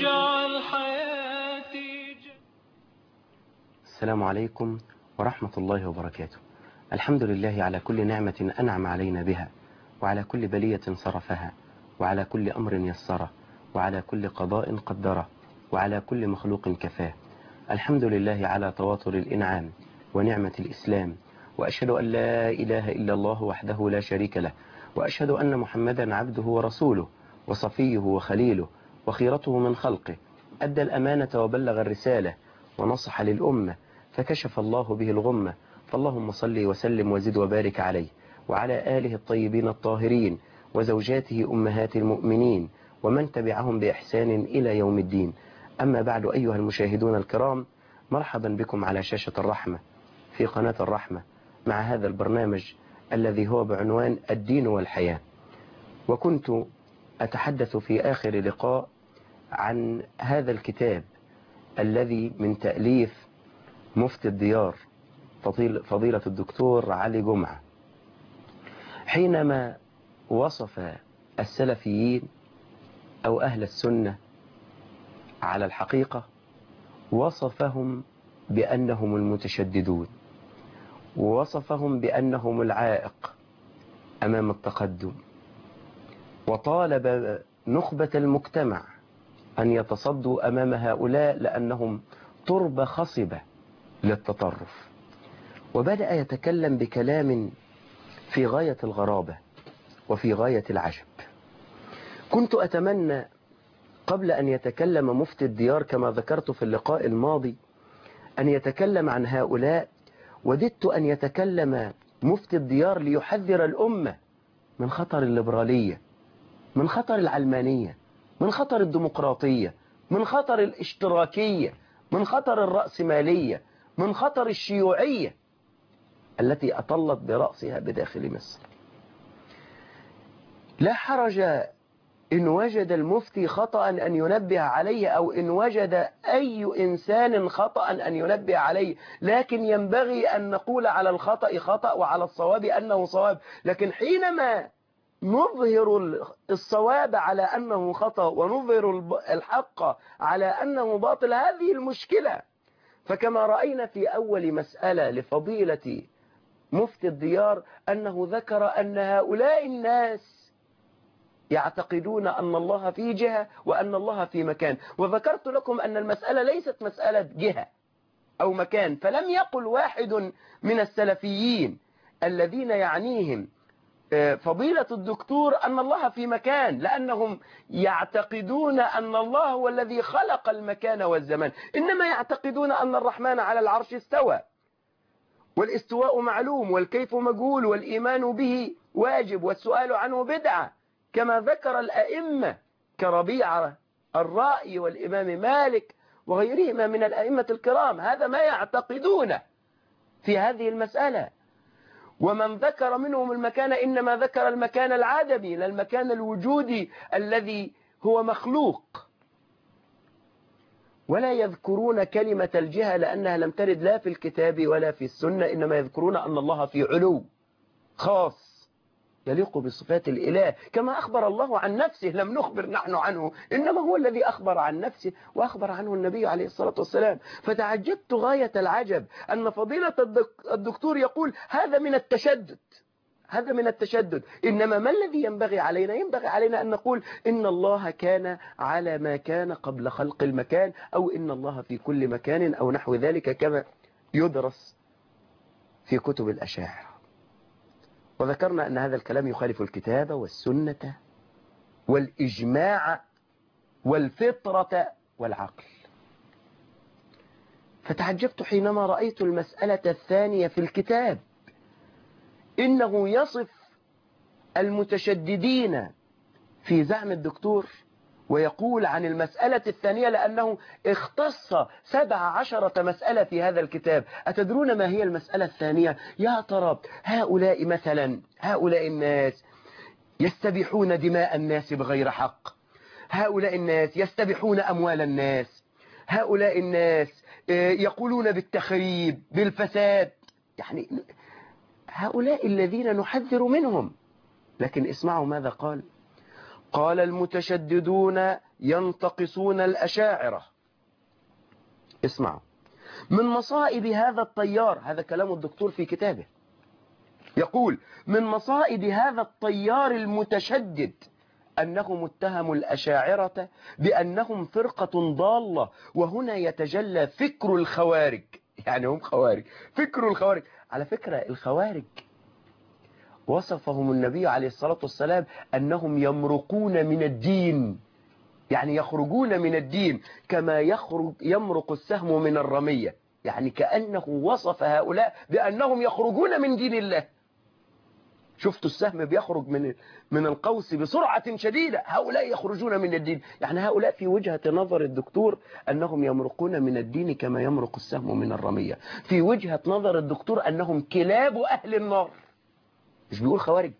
اجعل حياتي السلام عليكم ورحمة الله وبركاته الحمد لله على كل نعمة أنعم علينا بها وعلى كل بلية صرفها وعلى كل أمر يسره وعلى كل قضاء قدره وعلى كل مخلوق كفاه الحمد لله على تواتر الإنعام ونعمة الإسلام وأشهد أن لا إله إلا الله وحده لا شريك له وأشهد أن محمدا عبده ورسوله وصفيه وخليله وخيرته من خلقه أدى الأمانة وبلغ الرسالة ونصح للأمة فكشف الله به الغمة فاللهم صل وسلم وزد وبارك عليه وعلى آله الطيبين الطاهرين وزوجاته أمهات المؤمنين ومن تبعهم بإحسان إلى يوم الدين أما بعد أيها المشاهدون الكرام مرحبا بكم على شاشة الرحمة في قناة الرحمة مع هذا البرنامج الذي هو بعنوان الدين والحياة وكنت أتحدث في آخر لقاء عن هذا الكتاب الذي من تأليف مفتي الديار فضيل فضيلة الدكتور علي جمعة حينما وصف السلفيين أو أهل السنة على الحقيقة وصفهم بأنهم المتشددون ووصفهم بأنهم العائق أمام التقدم وطالب نخبة المجتمع أن يتصدوا أمام هؤلاء لأنهم تربة خصبة للتطرف وبدأ يتكلم بكلام في غاية الغرابة وفي غاية العجب كنت أتمنى قبل أن يتكلم مفتي الديار كما ذكرت في اللقاء الماضي أن يتكلم عن هؤلاء وددت أن يتكلم مفتي الديار ليحذر الأمة من خطر الليبرالية من خطر العلمانية من خطر الديمقراطية من خطر الاشتراكية من خطر الرأسمالية من خطر الشيوعية التي أطلت برأسها بداخل مصر لا حرج إن وجد المفتي خطأ أن ينبه عليه أو إن وجد أي إنسان خطأ أن ينبه عليه لكن ينبغي أن نقول على الخطأ خطأ وعلى الصواب أنه صواب لكن حينما نظهر الصواب على أنه خطأ ونظهر الحق على أنه باطل هذه المشكلة فكما رأينا في أول مسألة لفضيلة مفتي الديار أنه ذكر أن هؤلاء الناس يعتقدون أن الله في جهة وأن الله في مكان وذكرت لكم أن المسألة ليست مسألة جهة أو مكان فلم يقل واحد من السلفيين الذين يعنيهم فضيلة الدكتور أن الله في مكان لأنهم يعتقدون أن الله هو الذي خلق المكان والزمان إنما يعتقدون أن الرحمن على العرش استوى والاستواء معلوم والكيف مجهول والإيمان به واجب والسؤال عنه بدعة كما ذكر الأئمة كربيعة الرأي والإمام مالك وغيرهما من الأئمة الكرام هذا ما يعتقدونه في هذه المسألة ومن ذكر منهم المكان إنما ذكر المكان العدمي لا المكان الوجودي الذي هو مخلوق ولا يذكرون كلمة الجهة لأنها لم ترد لا في الكتاب ولا في السنة إنما يذكرون أن الله في علو خاص يليق بصفات الإله كما أخبر الله عن نفسه لم نخبر نحن عنه إنما هو الذي أخبر عن نفسه وأخبر عنه النبي عليه الصلاة والسلام فتعجبت غاية العجب أن فضيلة الدكتور يقول هذا من التشدد هذا من التشدد إنما ما الذي ينبغي علينا ينبغي علينا أن نقول إن الله كان على ما كان قبل خلق المكان أو إن الله في كل مكان أو نحو ذلك كما يدرس في كتب الأشاعرة وذكرنا أن هذا الكلام يخالف الكتاب والسنة والإجماع والفطرة والعقل فتعجبت حينما رأيت المسألة الثانية في الكتاب إنه يصف المتشددين في زعم الدكتور ويقول عن المسألة الثانية لأنه اختص سبع عشرة مسألة في هذا الكتاب أتدرون ما هي المسألة الثانية يا ترى هؤلاء مثلا هؤلاء الناس يستبيحون دماء الناس بغير حق هؤلاء الناس يستبيحون أموال الناس هؤلاء الناس يقولون بالتخريب بالفساد يعني هؤلاء الذين نحذر منهم لكن اسمعوا ماذا قال قال المتشددون ينتقصون الأشاعرة اسمعوا من مصائب هذا الطيار هذا كلام الدكتور في كتابه يقول من مصائب هذا الطيار المتشدد أنهم اتهموا الأشاعرة بأنهم فرقة ضالة وهنا يتجلى فكر الخوارج يعني هم خوارج فكر الخوارج على فكرة الخوارج وصفهم النبي عليه الصلاة والسلام أنهم يمرقون من الدين يعني يخرجون من الدين كما يخرج يمرق السهم من الرمية يعني كأنه وصف هؤلاء بأنهم يخرجون من دين الله شفتوا السهم بيخرج من من القوس بسرعة شديدة هؤلاء يخرجون من الدين يعني هؤلاء في وجهة نظر الدكتور أنهم يمرقون من الدين كما يمرق السهم من الرمية في وجهة نظر الدكتور أنهم كلاب أهل النار مش بيقول خوارج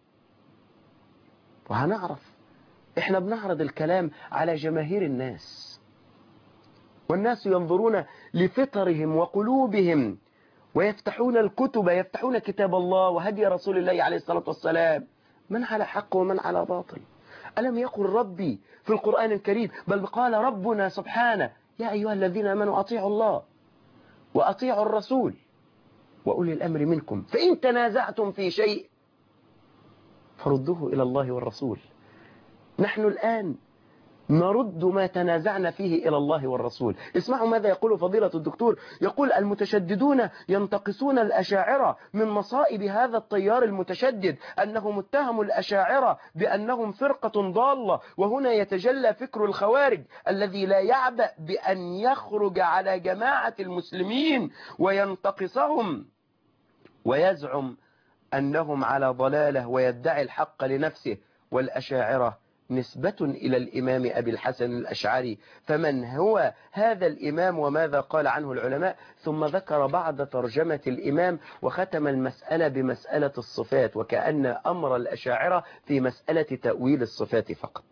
وهنعرف احنا بنعرض الكلام على جماهير الناس والناس ينظرون لفطرهم وقلوبهم ويفتحون الكتب يفتحون كتاب الله وهدي رسول الله عليه الصلاة والسلام من على حق ومن على باطل ألم يقل ربي في القرآن الكريم بل قال ربنا سبحانه يا أيها الذين آمنوا أطيعوا الله وأطيعوا الرسول وأولي الأمر منكم فإن تنازعتم في شيء فردوه إلى الله والرسول نحن الآن نرد ما تنازعنا فيه إلى الله والرسول اسمعوا ماذا يقول فضيلة الدكتور يقول المتشددون ينتقصون الأشاعرة من مصائب هذا الطيار المتشدد أنهم اتهموا الأشاعرة بأنهم فرقة ضالة وهنا يتجلى فكر الخوارج الذي لا يعبأ بأن يخرج على جماعة المسلمين وينتقصهم ويزعم أنهم على ضلالة ويدعي الحق لنفسه والأشاعرة نسبة إلى الإمام أبي الحسن الأشعري فمن هو هذا الإمام وماذا قال عنه العلماء ثم ذكر بعد ترجمة الإمام وختم المسألة بمسألة الصفات وكأن أمر الأشاعرة في مسألة تأويل الصفات فقط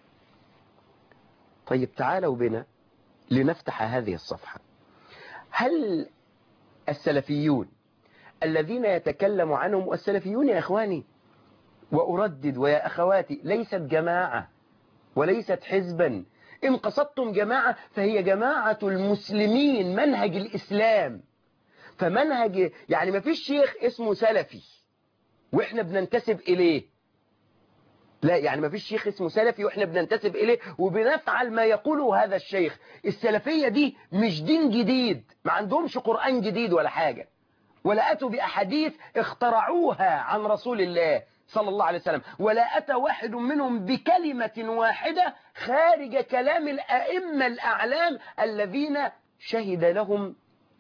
طيب تعالوا بنا لنفتح هذه الصفحة هل السلفيون الذين يتكلم عنهم والسلفيون يا إخواني وأردد ويا أخواتي ليست جماعة وليست حزبا إن قصدتم جماعة فهي جماعة المسلمين منهج الإسلام فمنهج يعني ما فيش شيخ اسمه سلفي وإحنا بننتسب إليه لا يعني ما فيش شيخ اسمه سلفي وإحنا بننتسب إليه وبنفعل ما يقوله هذا الشيخ السلفية دي مش دين جديد ما عندهمش قرآن جديد ولا حاجة ولا أتوا بأحاديث اخترعوها عن رسول الله صلى الله عليه وسلم ولا أتى واحد منهم بكلمة واحدة خارج كلام الأئمة الأعلام الذين شهد لهم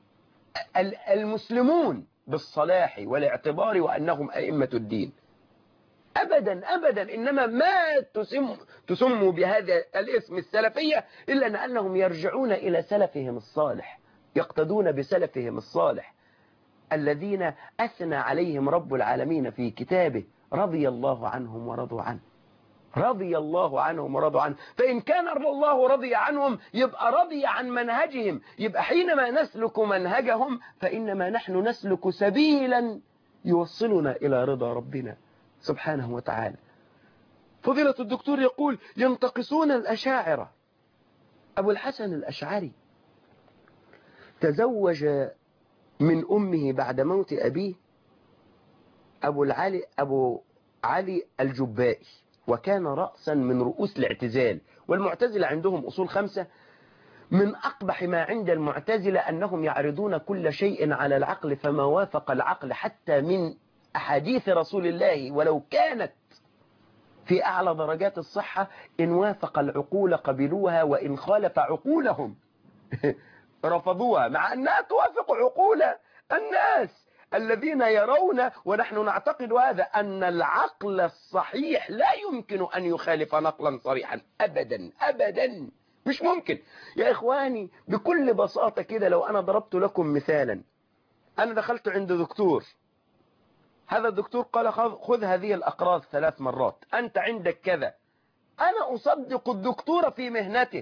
المسلمون بالصلاح والاعتبار وأنهم أئمة الدين أبدا أبدا إنما ما تسم تسموا بهذا الاسم السلفية إلا أنهم يرجعون إلى سلفهم الصالح يقتدون بسلفهم الصالح الذين أثنى عليهم رب العالمين في كتابه رضي الله عنهم ورضوا عنه رضي الله عنهم ورضوا عنه فإن كان الله رضي عنهم يبقى رضي عن منهجهم يبقى حينما نسلك منهجهم فإنما نحن نسلك سبيلا يوصلنا إلى رضا ربنا سبحانه وتعالى فضيلة الدكتور يقول ينتقصون الأشاعرة أبو الحسن الأشعري تزوج من أمه بعد موت أبيه أبو العلي أبو علي الجبائي وكان رأسا من رؤوس الاعتزال والمعتزلة عندهم أصول خمسة من أقبح ما عند المعتزلة أنهم يعرضون كل شيء على العقل فما وافق العقل حتى من أحاديث رسول الله ولو كانت في أعلى درجات الصحة إن وافق العقول قبلوها وإن خالف عقولهم رفضوها مع أنها توافق عقول الناس الذين يرون ونحن نعتقد هذا أن العقل الصحيح لا يمكن أن يخالف نقلا صريحا أبدا أبدا مش ممكن يا إخواني بكل بساطة كده لو أنا ضربت لكم مثالا أنا دخلت عند دكتور هذا الدكتور قال خذ هذه الأقراض ثلاث مرات أنت عندك كذا أنا أصدق الدكتور في مهنته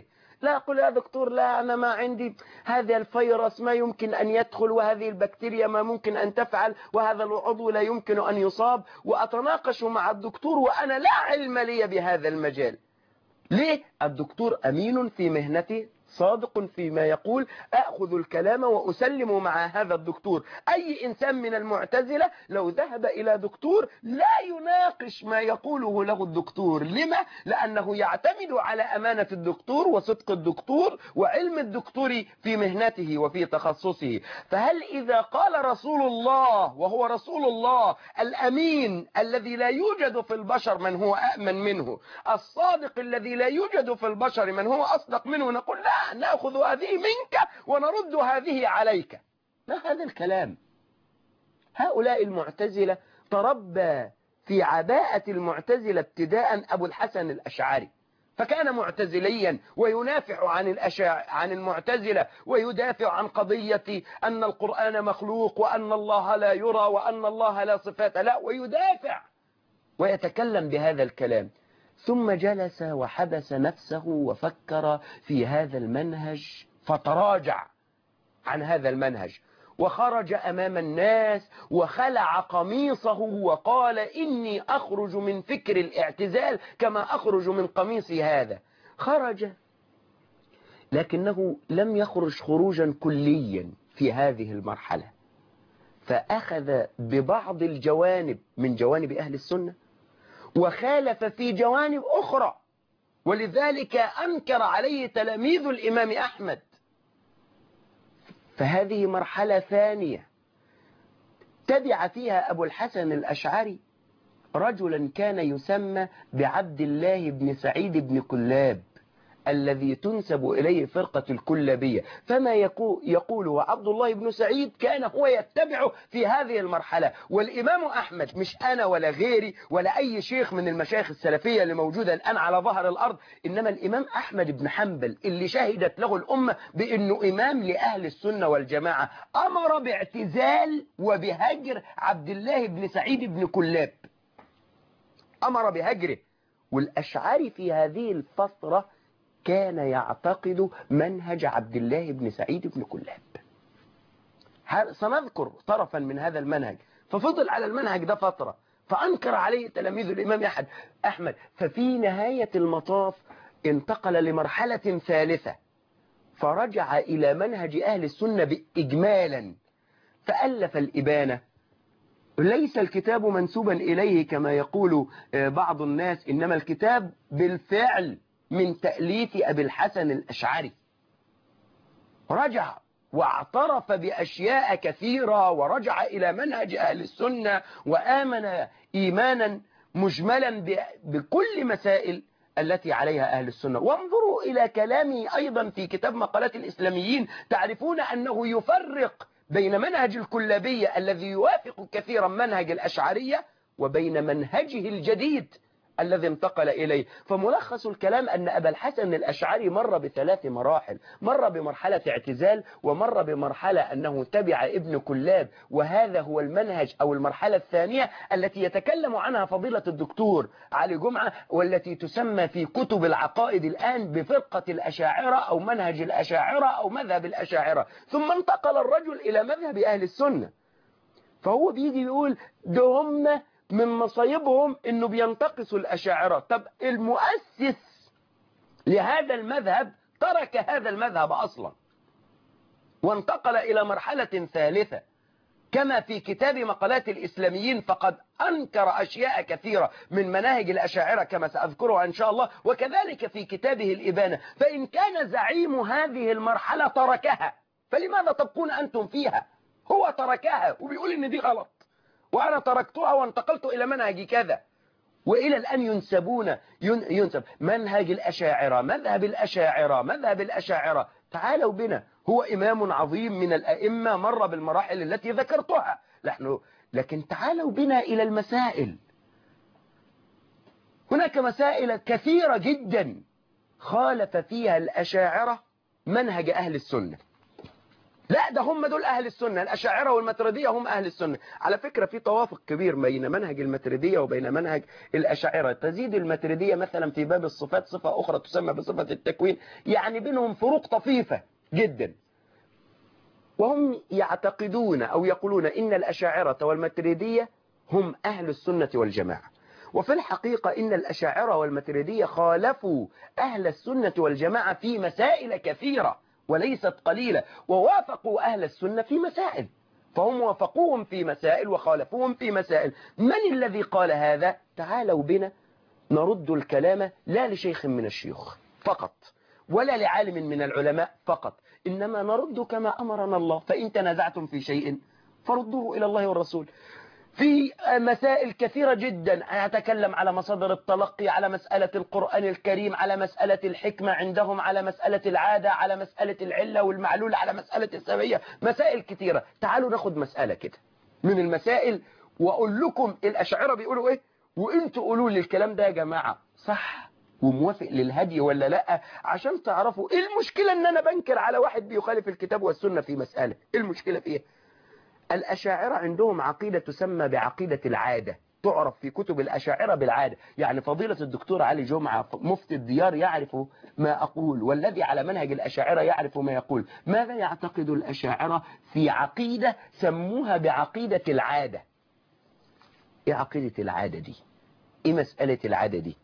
لا أقول يا دكتور لا أنا ما عندي هذا الفيروس ما يمكن أن يدخل وهذه البكتيريا ما ممكن أن تفعل وهذا العضو لا يمكن أن يصاب وأتناقش مع الدكتور وأنا لا علم لي بهذا المجال ليه؟ الدكتور أمين في مهنته صادق فيما يقول أخذ الكلام وأسلم مع هذا الدكتور أي إنسان من المعتزلة لو ذهب إلى دكتور لا يناقش ما يقوله له الدكتور لما؟ لأنه يعتمد على أمانة الدكتور وصدق الدكتور وعلم الدكتور في مهنته وفي تخصصه فهل إذا قال رسول الله وهو رسول الله الأمين الذي لا يوجد في البشر من هو أأمن منه الصادق الذي لا يوجد في البشر من هو أصدق منه نقول لا نأخذ هذه منك ونرد هذه عليك ما هذا الكلام هؤلاء المعتزلة تربى في عباءة المعتزلة ابتداء أبو الحسن الأشعري فكان معتزليا وينافع عن الأشاع عن المعتزلة ويدافع عن قضية أن القرآن مخلوق وأن الله لا يرى وأن الله لا صفات لا ويدافع ويتكلم بهذا الكلام ثم جلس وحبس نفسه وفكر في هذا المنهج فتراجع عن هذا المنهج وخرج أمام الناس وخلع قميصه وقال إني أخرج من فكر الاعتزال كما أخرج من قميصي هذا خرج لكنه لم يخرج خروجا كليا في هذه المرحلة فأخذ ببعض الجوانب من جوانب أهل السنة وخالف في جوانب أخرى ولذلك أنكر عليه تلاميذ الإمام أحمد فهذه مرحلة ثانية تبع فيها أبو الحسن الأشعري رجلا كان يسمى بعبد الله بن سعيد بن كلاب الذي تنسب إليه فرقة الكلابية فما يقول وعبد الله بن سعيد كان هو يتبعه في هذه المرحلة والإمام أحمد مش أنا ولا غيري ولا أي شيخ من المشايخ السلفية اللي موجودة الآن على ظهر الأرض إنما الإمام أحمد بن حنبل اللي شهدت له الأمة بأنه إمام لأهل السنة والجماعة أمر باعتزال وبهجر عبد الله بن سعيد بن كلاب أمر بهجره والأشعري في هذه الفترة كان يعتقد منهج عبد الله بن سعيد بن كلاب سنذكر طرفا من هذا المنهج ففضل على المنهج ده فترة فأنكر عليه تلاميذ الإمام أحد أحمد ففي نهاية المطاف انتقل لمرحلة ثالثة فرجع إلى منهج أهل السنة إجمالا فألف الإبانة ليس الكتاب منسوبا إليه كما يقول بعض الناس إنما الكتاب بالفعل من تأليف أبي الحسن الأشعري رجع واعترف بأشياء كثيرة ورجع إلى منهج أهل السنة وآمن إيمانا مجملا بكل مسائل التي عليها أهل السنة وانظروا إلى كلامي أيضا في كتاب مقالات الإسلاميين تعرفون أنه يفرق بين منهج الكلابية الذي يوافق كثيرا منهج الأشعرية وبين منهجه الجديد الذي انتقل إليه فملخص الكلام أن أبا الحسن الأشعري مر بثلاث مراحل مر بمرحلة اعتزال ومر بمرحلة أنه تبع ابن كلاب وهذا هو المنهج أو المرحلة الثانية التي يتكلم عنها فضيلة الدكتور علي جمعة والتي تسمى في كتب العقائد الآن بفرقة الأشاعرة أو منهج الأشاعرة أو مذهب الأشاعرة ثم انتقل الرجل إلى مذهب أهل السنة فهو بيجي يقول ده هم من مصايبهم انه بينتقصوا الاشاعره طب المؤسس لهذا المذهب ترك هذا المذهب اصلا وانتقل الى مرحله ثالثه كما في كتاب مقالات الإسلاميين فقد أنكر أشياء كثيرة من مناهج الأشاعرة كما سأذكرها إن شاء الله وكذلك في كتابه الإبانة فإن كان زعيم هذه المرحلة تركها فلماذا تبقون أنتم فيها هو تركها وبيقول إن دي غلط وأنا تركتها وانتقلت إلى منهج كذا وإلى الآن ينسبون ينسب منهج الأشاعرة مذهب الأشاعرة مذهب الأشاعرة تعالوا بنا هو إمام عظيم من الأئمة مر بالمراحل التي ذكرتها نحن لكن تعالوا بنا إلى المسائل هناك مسائل كثيرة جدا خالف فيها الأشاعرة منهج أهل السنة لا ده هم دول أهل السنة الأشاعرة والماتريدية هم أهل السنة على فكرة في توافق كبير بين منهج الماتريدية وبين منهج الأشاعرة تزيد الماتريدية مثلا في باب الصفات صفة أخرى تسمى بصفة التكوين يعني بينهم فروق طفيفة جدا وهم يعتقدون أو يقولون إن الأشاعرة والماتريدية هم أهل السنة والجماعة وفي الحقيقة إن الأشاعرة والماتريدية خالفوا أهل السنة والجماعة في مسائل كثيرة وليست قليلة ووافقوا أهل السنة في مسائل فهم وافقوهم في مسائل وخالفوهم في مسائل من الذي قال هذا تعالوا بنا نرد الكلام لا لشيخ من الشيوخ فقط ولا لعالم من العلماء فقط إنما نرد كما أمرنا الله فإن تنازعتم في شيء فردوه إلى الله والرسول في مسائل كثيرة جدا أتكلم على مصادر التلقي على مسألة القرآن الكريم على مسألة الحكمة عندهم على مسألة العادة على مسألة العلة والمعلول على مسألة السبية مسائل كثيرة تعالوا ناخد مسألة كده من المسائل وأقول لكم الأشعرة بيقولوا إيه وإنتوا قولوا لي الكلام ده يا جماعة صح وموافق للهدي ولا لا عشان تعرفوا ايه المشكلة ان انا بنكر على واحد بيخالف الكتاب والسنة في مسألة ايه المشكلة فيها الأشاعرة عندهم عقيدة تسمى بعقيدة العادة تعرف في كتب الأشاعرة بالعادة يعني فضيلة الدكتور علي جمعة مفتي الديار يعرف ما أقول والذي على منهج الأشاعرة يعرف ما يقول ماذا يعتقد الأشاعرة في عقيدة سموها بعقيدة العادة إيه عقيدة العادة دي إيه مسألة العادة دي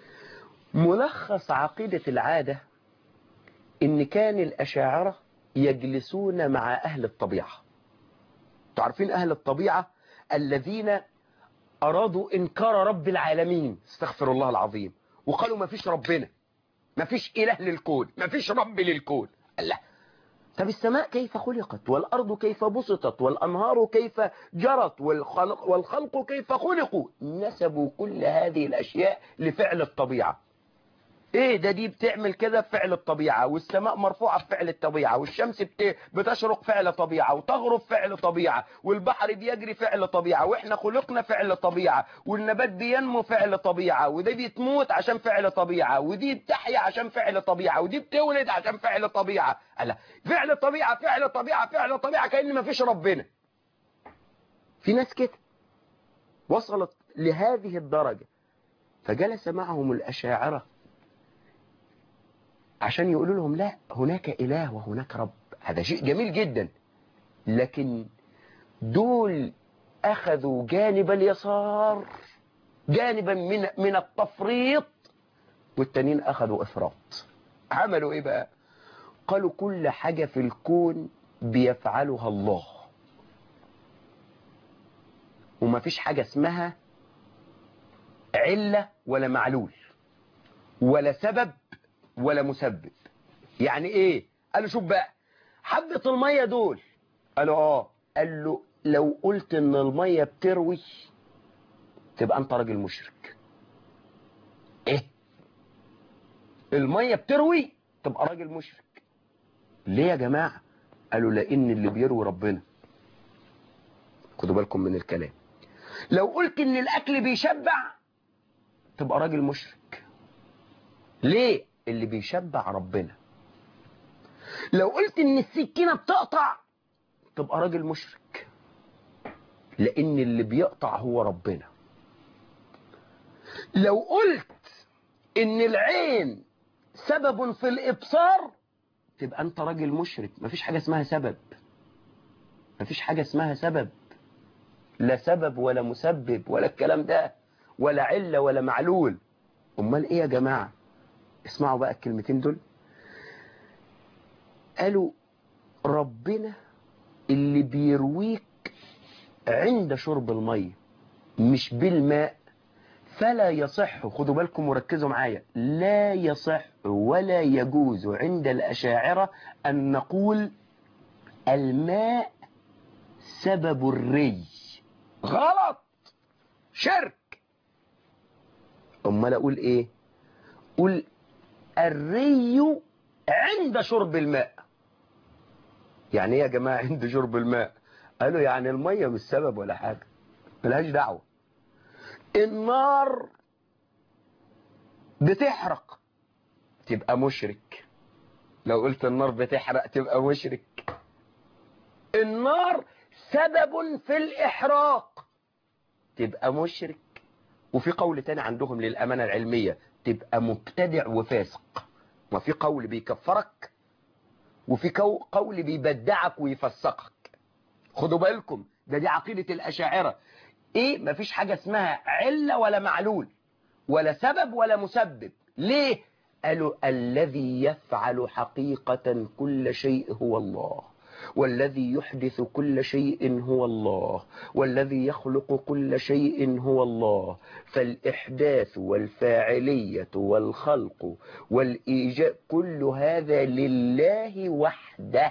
ملخص عقيدة العادة إن كان الأشاعرة يجلسون مع أهل الطبيعة تعرفين أهل الطبيعة الذين أرادوا إنكار رب العالمين استغفر الله العظيم وقالوا ما فيش ربنا ما فيش إله للكون ما فيش رب للكون الله طب السماء كيف خلقت والأرض كيف بسطت والأنهار كيف جرت والخلق, والخلق كيف خلقوا نسبوا كل هذه الأشياء لفعل الطبيعة ايه ده دي بتعمل كده بفعل الطبيعة والسماء مرفوعة بفعل الطبيعة والشمس بت... بتشرق فعل طبيعة وتغرب فعل طبيعة والبحر بيجري فعل طبيعة واحنا خلقنا فعل طبيعة والنبات بينمو فعل طبيعة ودي بتموت عشان فعل طبيعة ودي بتحيا عشان فعل طبيعة ودي بتولد عشان فعل طبيعة ألا فعل طبيعة فعل طبيعة فعل طبيعة كأن ما فيش ربنا في ناس كده وصلت لهذه الدرجة فجلس معهم الأشاعرة عشان يقولوا لهم لا هناك إله وهناك رب هذا شيء جميل جدا لكن دول أخذوا جانب اليسار جانبا من من التفريط والتانيين أخذوا إفراط عملوا إيه بقى قالوا كل حاجة في الكون بيفعلها الله وما فيش حاجة اسمها علة ولا معلول ولا سبب ولا مسبب يعني ايه قال له شوف بقى حبة المية دول قالوا اه قال له لو قلت ان المية بتروي تبقى انت راجل مشرك ايه المية بتروي تبقى راجل مشرك ليه يا جماعة قالوا لان اللي بيروي ربنا خدوا بالكم من الكلام لو قلت ان الاكل بيشبع تبقى راجل مشرك ليه اللي بيشبع ربنا لو قلت ان السكينة بتقطع تبقى راجل مشرك لان اللي بيقطع هو ربنا لو قلت ان العين سبب في الابصار تبقى انت راجل مشرك مفيش حاجة اسمها سبب مفيش حاجة اسمها سبب لا سبب ولا مسبب ولا الكلام ده ولا علة ولا معلول امال ايه يا جماعة اسمعوا بقى الكلمتين دول قالوا ربنا اللي بيرويك عند شرب المية مش بالماء فلا يصح خدوا بالكم وركزوا معايا لا يصح ولا يجوز عند الأشاعرة أن نقول الماء سبب الري غلط شرك أمال أقول إيه قول الري عند شرب الماء يعني ايه يا جماعة عند شرب الماء قالوا يعني المية مش سبب ولا حاجة ملهاش دعوة النار بتحرق تبقى مشرك لو قلت النار بتحرق تبقى مشرك النار سبب في الإحراق تبقى مشرك وفي قول تاني عندهم للأمانة العلمية تبقى مبتدع وفاسق ما في قول بيكفرك وفي قول بيبدعك ويفسقك خدوا بالكم ده دي عقيدة الأشاعرة ايه مفيش حاجة اسمها علة ولا معلول ولا سبب ولا مسبب ليه قالوا الذي يفعل حقيقة كل شيء هو الله والذي يحدث كل شيء هو الله والذي يخلق كل شيء هو الله فالإحداث والفاعلية والخلق والإيجاء كل هذا لله وحده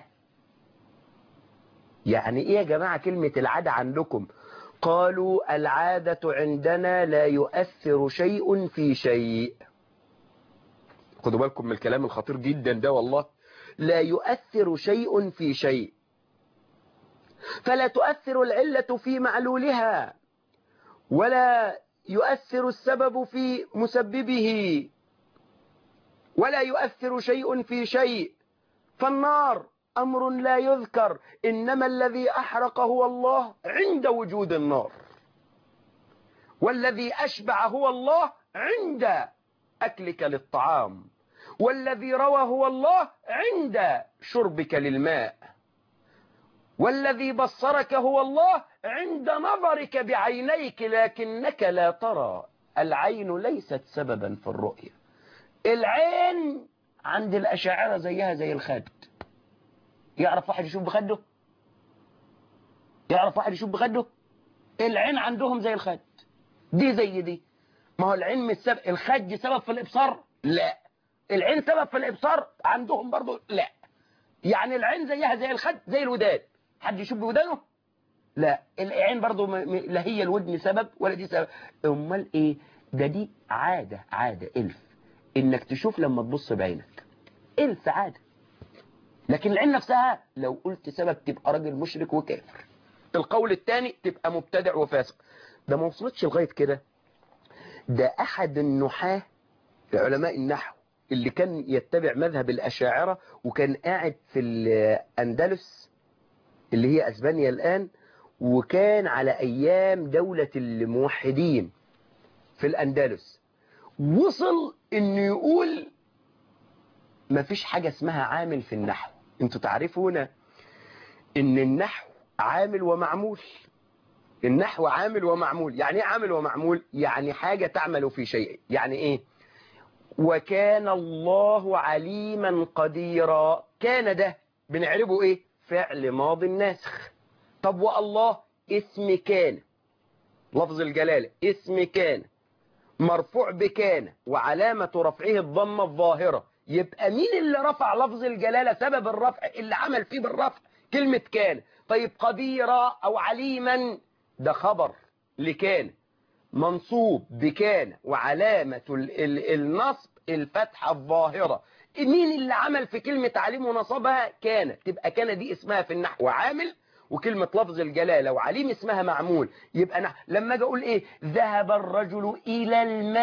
يعني إيه يا جماعة كلمة العادة عندكم قالوا العادة عندنا لا يؤثر شيء في شيء خدوا بالكم من الكلام الخطير جدا ده والله لا يؤثر شيء في شيء فلا تؤثر العلة في معلولها ولا يؤثر السبب في مسببه ولا يؤثر شيء في شيء فالنار أمر لا يذكر إنما الذي أحرق هو الله عند وجود النار والذي أشبع هو الله عند أكلك للطعام والذي روى هو الله عند شربك للماء والذي بصرك هو الله عند نظرك بعينيك لكنك لا ترى العين ليست سببا في الرؤية العين عند الأشاعرة زيها زي الخد يعرف واحد يشوف بخده يعرف واحد يشوف بخده العين عندهم زي الخد دي زي دي ما هو العين مش سبب الخد سبب في الإبصار لا العين سبب في الإبصار عندهم برضو لا يعني العين زيها زي الخد زي الودان حد يشوف بودانه لا العين برضو م... م... لا هي الودن سبب ولا دي سبب امال ايه ده دي عادة عادة الف انك تشوف لما تبص بعينك الف عادة لكن العين نفسها لو قلت سبب تبقى راجل مشرك وكافر القول الثاني تبقى مبتدع وفاسق ده ما وصلتش لغاية كده ده احد النحاة علماء النحو اللي كان يتبع مذهب الأشاعرة وكان قاعد في الأندلس اللي هي أسبانيا الآن وكان على أيام دولة الموحدين في الأندلس وصل إنه يقول ما فيش حاجة اسمها عامل في النحو انتوا تعرفون إن النحو عامل ومعمول النحو عامل ومعمول يعني ايه عامل ومعمول يعني حاجة تعمل في شيء يعني ايه وكان الله عليما قديرا كان ده بنعربه ايه فعل ماض ناسخ طب والله اسم كان لفظ الجلالة اسم كان مرفوع بكان وعلامة رفعه الضمة الظاهرة يبقى مين اللي رفع لفظ الجلالة سبب الرفع اللي عمل فيه بالرفع كلمة كان طيب قديرا او عليما ده خبر لكان منصوب بكان وعلامة النصب الفتحة الظاهرة مين اللي عمل في كلمة عليم ونصبها كان تبقى كان دي اسمها في النحو عامل وكلمة لفظ الجلالة وعليم اسمها معمول يبقى نحو لما اجي اقول ايه ذهب الرجل الى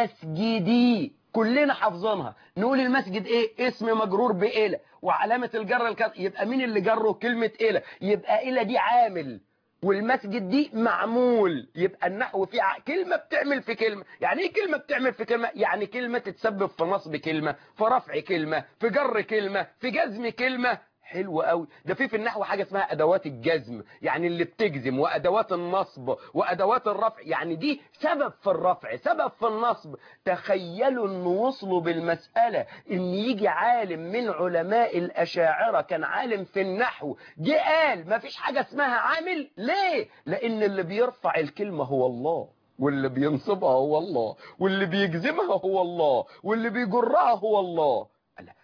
المسجد كلنا حافظينها نقول المسجد ايه اسم مجرور بإلى وعلامة الجر الكسر يبقى مين اللي جره كلمة إلى يبقى إلى دي عامل والمسجد دي معمول يبقى النحو في كلمة بتعمل في كلمة يعني ايه كلمة بتعمل في كلمة يعني كلمة تتسبب في نصب كلمة في رفع كلمة في جر كلمة في جزم كلمة حلو قوي ده في في النحو حاجة اسمها أدوات الجزم يعني اللي بتجزم وأدوات النصب وأدوات الرفع يعني دي سبب في الرفع سبب في النصب تخيلوا أن وصلوا بالمسألة أن يجي عالم من علماء الأشاعرة كان عالم في النحو جه قال ما فيش حاجة اسمها عامل ليه لأن اللي بيرفع الكلمة هو الله واللي بينصبها هو الله واللي بيجزمها هو الله واللي بيجرها هو الله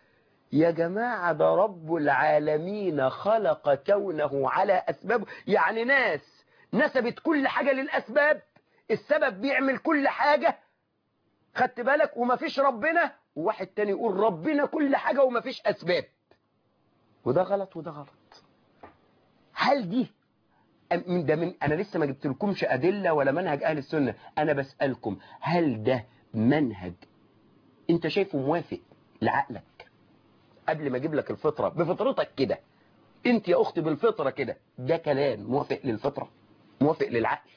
يا جماعة ده رب العالمين خلق كونه على أسبابه يعني ناس نسبت كل حاجة للأسباب السبب بيعمل كل حاجة خدت بالك ومفيش ربنا وواحد تاني يقول ربنا كل حاجة ومفيش أسباب وده غلط وده غلط هل دي ده من أنا لسه ما جبت لكمش أدلة ولا منهج أهل السنة أنا بسألكم هل ده منهج أنت شايفه موافق لعقلك قبل ما اجيب لك الفطرة بفطرتك كده انت يا اختي بالفطرة كده ده كلام موافق للفطرة موافق للعقل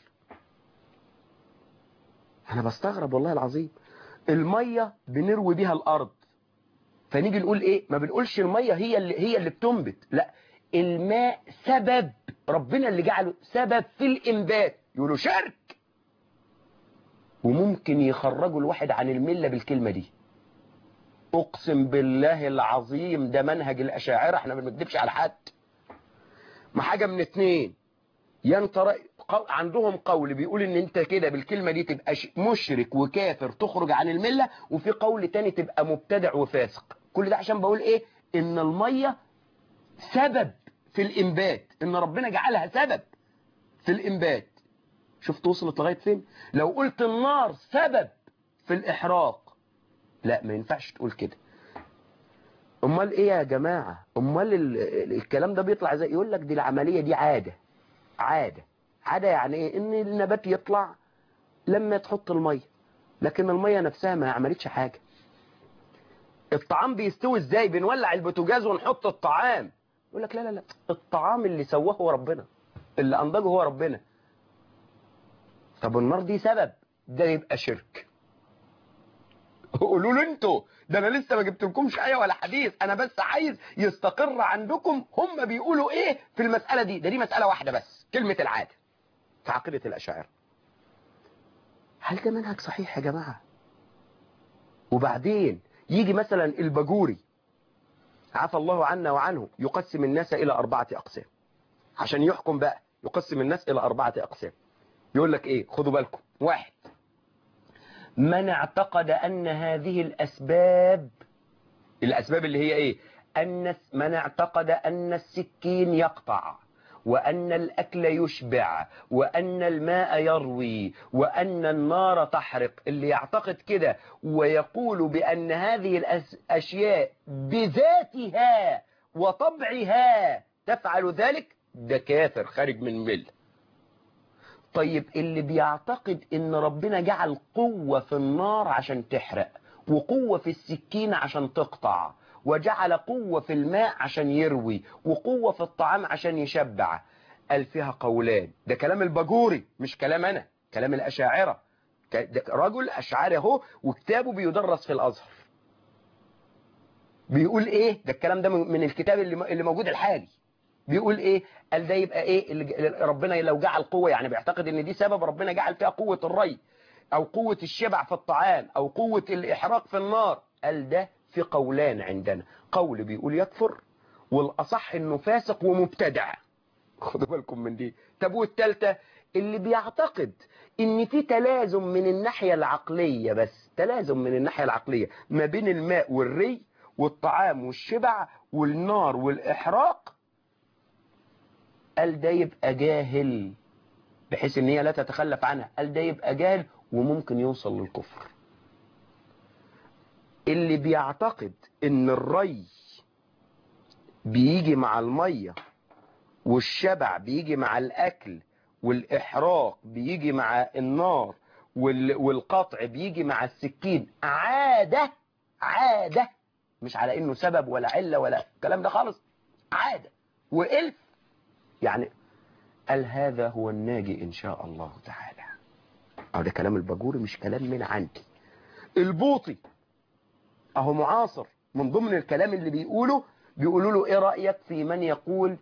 انا بستغرب والله العظيم المية بنروي بيها الارض فنيجي نقول ايه ما بنقولش المية هي اللي هي اللي بتنبت لا الماء سبب ربنا اللي جعله سبب في الانبات يقولوا شرك وممكن يخرجوا الواحد عن الملة بالكلمة دي اقسم بالله العظيم ده منهج الاشاعره احنا ما بنكذبش على حد ما حاجه من اتنين ينتر قو... عندهم قول بيقول ان انت كده بالكلمه دي تبقى ش... مشرك وكافر تخرج عن المله وفي قول تاني تبقى مبتدع وفاسق كل ده عشان بقول ايه ان الميه سبب في الانبات ان ربنا جعلها سبب في الانبات شفت وصلت لغايه فين لو قلت النار سبب في الاحراق لا ما ينفعش تقول كده امال ايه يا جماعة امال ال- ال- الكلام ده بيطلع زي يقول لك دي العملية دي عادة عادة عادة يعني ايه ان النبات يطلع لما تحط المية لكن المية نفسها ما عملتش حاجة الطعام بيستوي ازاي بنولع البوتاجاز ونحط الطعام يقول لك لا لا لا الطعام اللي سواه هو ربنا اللي انضجه هو ربنا طب النار دي سبب ده يبقى شرك قولوا له انتوا ده انا لسه ما جبت لكمش ايه ولا حديث انا بس عايز يستقر عندكم هم بيقولوا ايه في المسألة دي ده دي مسألة واحدة بس كلمة العادة في عقيدة الاشاعرة هل ده منهج صحيح يا جماعة وبعدين يجي مثلا البجوري عفى الله عنا وعنه يقسم الناس الى اربعة اقسام عشان يحكم بقى يقسم الناس الى اربعة اقسام يقول لك ايه خدوا بالكم واحد من اعتقد أن هذه الأسباب الأسباب اللي هي إيه أن من اعتقد أن السكين يقطع وأن الأكل يشبع وأن الماء يروي وأن النار تحرق اللي يعتقد كده ويقول بأن هذه الأشياء بذاتها وطبعها تفعل ذلك ده كافر خارج من مله طيب اللي بيعتقد ان ربنا جعل قوة في النار عشان تحرق وقوة في السكين عشان تقطع وجعل قوة في الماء عشان يروي وقوة في الطعام عشان يشبع قال فيها قولان ده كلام البجوري مش كلام انا كلام الاشاعرة ده رجل اشعري اهو وكتابه بيدرس في الازهر بيقول ايه ده الكلام ده من الكتاب اللي اللي موجود الحالي بيقول ايه قال ده يبقى ايه اللي ربنا لو جعل قوة يعني بيعتقد ان دي سبب ربنا جعل فيها قوة الري او قوة الشبع في الطعام او قوة الاحراق في النار قال ده في قولان عندنا قول بيقول يكفر والاصح انه فاسق ومبتدع خدوا بالكم من دي طب والثالثه اللي بيعتقد ان في تلازم من الناحية العقلية بس تلازم من الناحية العقلية ما بين الماء والري والطعام والشبع والنار والاحراق قال ده يبقى جاهل بحيث ان هي لا تتخلف عنها قال ده يبقى جاهل وممكن يوصل للكفر اللي بيعتقد ان الري بيجي مع المية والشبع بيجي مع الاكل والاحراق بيجي مع النار والقطع بيجي مع السكين عادة عادة مش على انه سبب ولا علة ولا الكلام ده خالص عادة وإلف يعني قال هذا هو الناجي إن شاء الله تعالى أو ده كلام البجوري مش كلام من عندي البوطي أهو معاصر من ضمن الكلام اللي بيقوله بيقولوا له إيه رأيك في من يقول